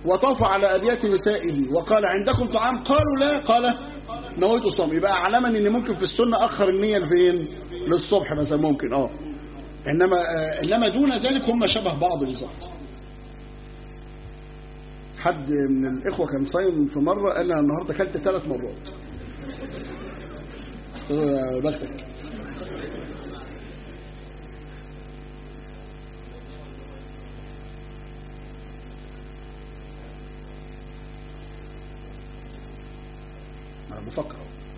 وطاف على أبيات نسائه وقال عندكم طعام قالوا لا قال نويت الصوم يبقى علما ان ممكن في السنة اخر النية لفين للصبح مثلا ممكن اه انما آه انما دون ذلك هم شبه بعض بالظبط حد من الاخوه كان صايم في مره قال انا النهارده اكلت ثلاث مرات يا بختك انا بفكر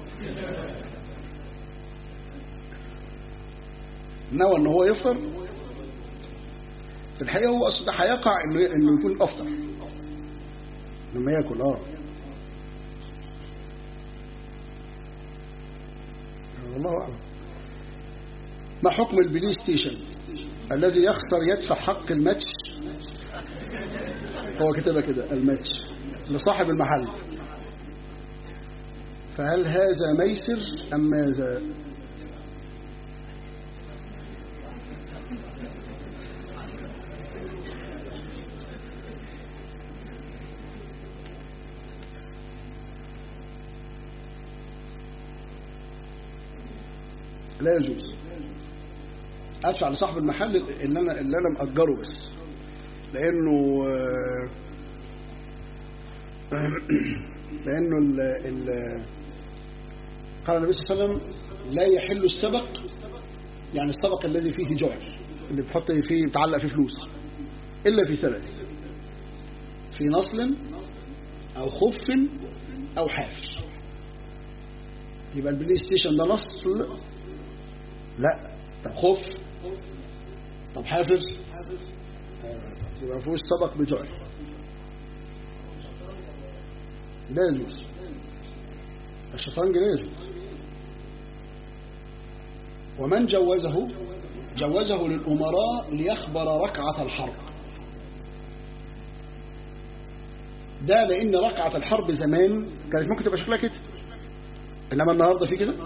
نوى ان هو يفطر في الحقيقه هو اصل ده هيقع انه انه يكون افطر لما ياكل اه والله اعلم ما حكم البلاي ستيشن الذي يخسر يدفع حق الماتش هو كتبها كده الماتش لصاحب المحل فهل هذا ميسر أم ماذا لا يجوز ادفع لصاحب المحل اللي انا اللي انا مأجره بس لانه لانه ال ال قال النبي صلى الله عليه وسلم لا يحل السبق يعني السبق الذي فيه جعل اللي بتحط فيه بتعلق فيه فلوس الا في ثلاث في نصل او خف او حافر يبقى البلاي ستيشن ده نصل لا طب خف طب حافظ يبقى ما فيهوش سبق بجعل لا يجوز الشطرنج لا يجوز ومن جوزه جوزه للأمراء ليخبر ركعة الحرب ده لأن ركعة الحرب زمان كانت ممكن تبقى شكلها كده إنما النهاردة في كده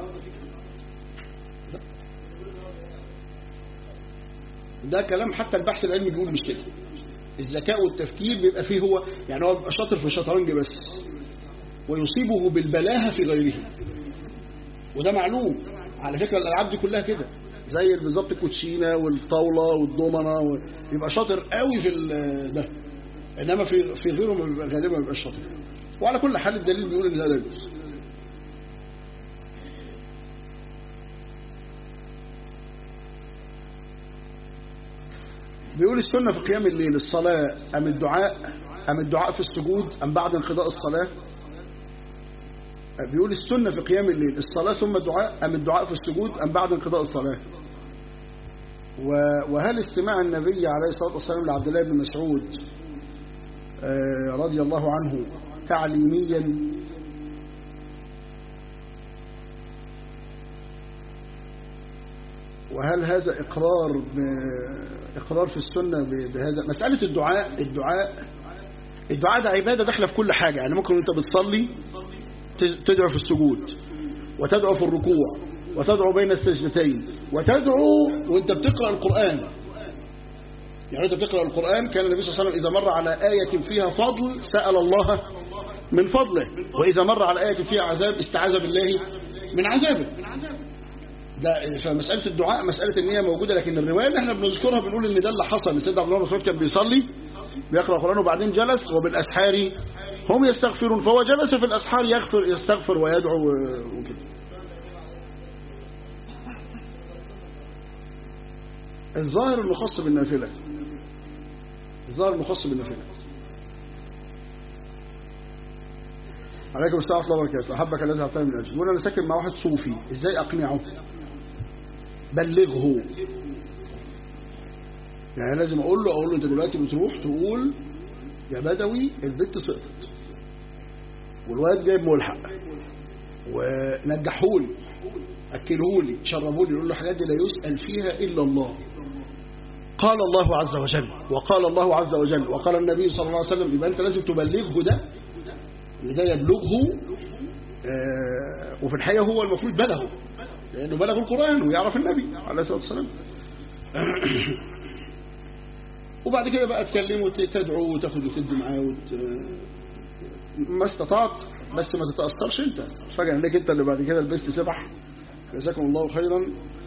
ده كلام حتى البحث العلمي بيقول مش كده الذكاء والتفكير بيبقى فيه هو يعني هو بيبقى شاطر في الشطرنج بس ويصيبه بالبلاهة في غيره وده معلوم على فكرة الألعاب دي كلها كده زي بالظبط الكوتشينة والطاولة والضمنة يبقى شاطر قوي في ده إنما في في غيره غالبا ما بيبقاش شاطر وعلى كل حال الدليل بيقول إن ده لا يجوز بيقول السنة في قيام الليل الصلاة أم الدعاء أم الدعاء في السجود أم بعد انقضاء الصلاة بيقول السنة في قيام الليل الصلاة ثم الدعاء أم الدعاء في السجود أم بعد انقضاء الصلاة وهل استماع النبي عليه الصلاة والسلام لعبد الله بن مسعود رضي الله عنه تعليميا وهل هذا إقرار إقرار في السنة بهذا مسألة الدعاء الدعاء الدعاء ده عبادة داخلة في كل حاجة يعني ممكن أنت بتصلي تدعو في السجود وتدعو في الركوع وتدعو بين السجدتين وتدعو وانت بتقرأ القرآن يعني انت بتقرأ القرآن كان النبي صلى الله عليه وسلم إذا مر على آية فيها فضل سأل الله من فضله وإذا مر على آية فيها عذاب استعاذ بالله من عذابه ده فمسألة الدعاء مسألة ان هي موجودة لكن الرواية اللي احنا بنذكرها بنقول ان ده اللي حصل سيدنا عبد الله مسعود كان بيصلي بيقرأ القرآن وبعدين جلس وبالأسحار هم يستغفرون فهو جلس في الأسحار يغفر يستغفر ويدعو وكده الظاهر انه خاص بالنافلة الظاهر انه خاص بالنافلة عليكم السلام ورحمة الله وبركاته أحبك الذي أعطاني من أجل وانا ساكن مع واحد صوفي إزاي أقنعه بلغه يعني لازم أقول له أقول له أنت دلوقتي بتروح تقول يا بدوي البت سقطت والواد جايب ملحق ونجحولي أكلهولي شربولي يقول له الحاجات دي لا يسأل فيها إلا الله قال الله عز وجل وقال الله عز وجل وقال النبي صلى الله عليه وسلم يبقى أنت لازم تبلغه ده اللي ده يبلغه آه وفي الحقيقة هو المفروض بلغه لأنه بلغ القرآن ويعرف النبي عليه الصلاة والسلام وبعد كده بقى تكلمه تدعو وتاخد وتدي معاه وت... ما استطعت بس ما تتأثرش انت فجأة انك انت اللي بعد كده لبست سبح جزاكم الله خيرا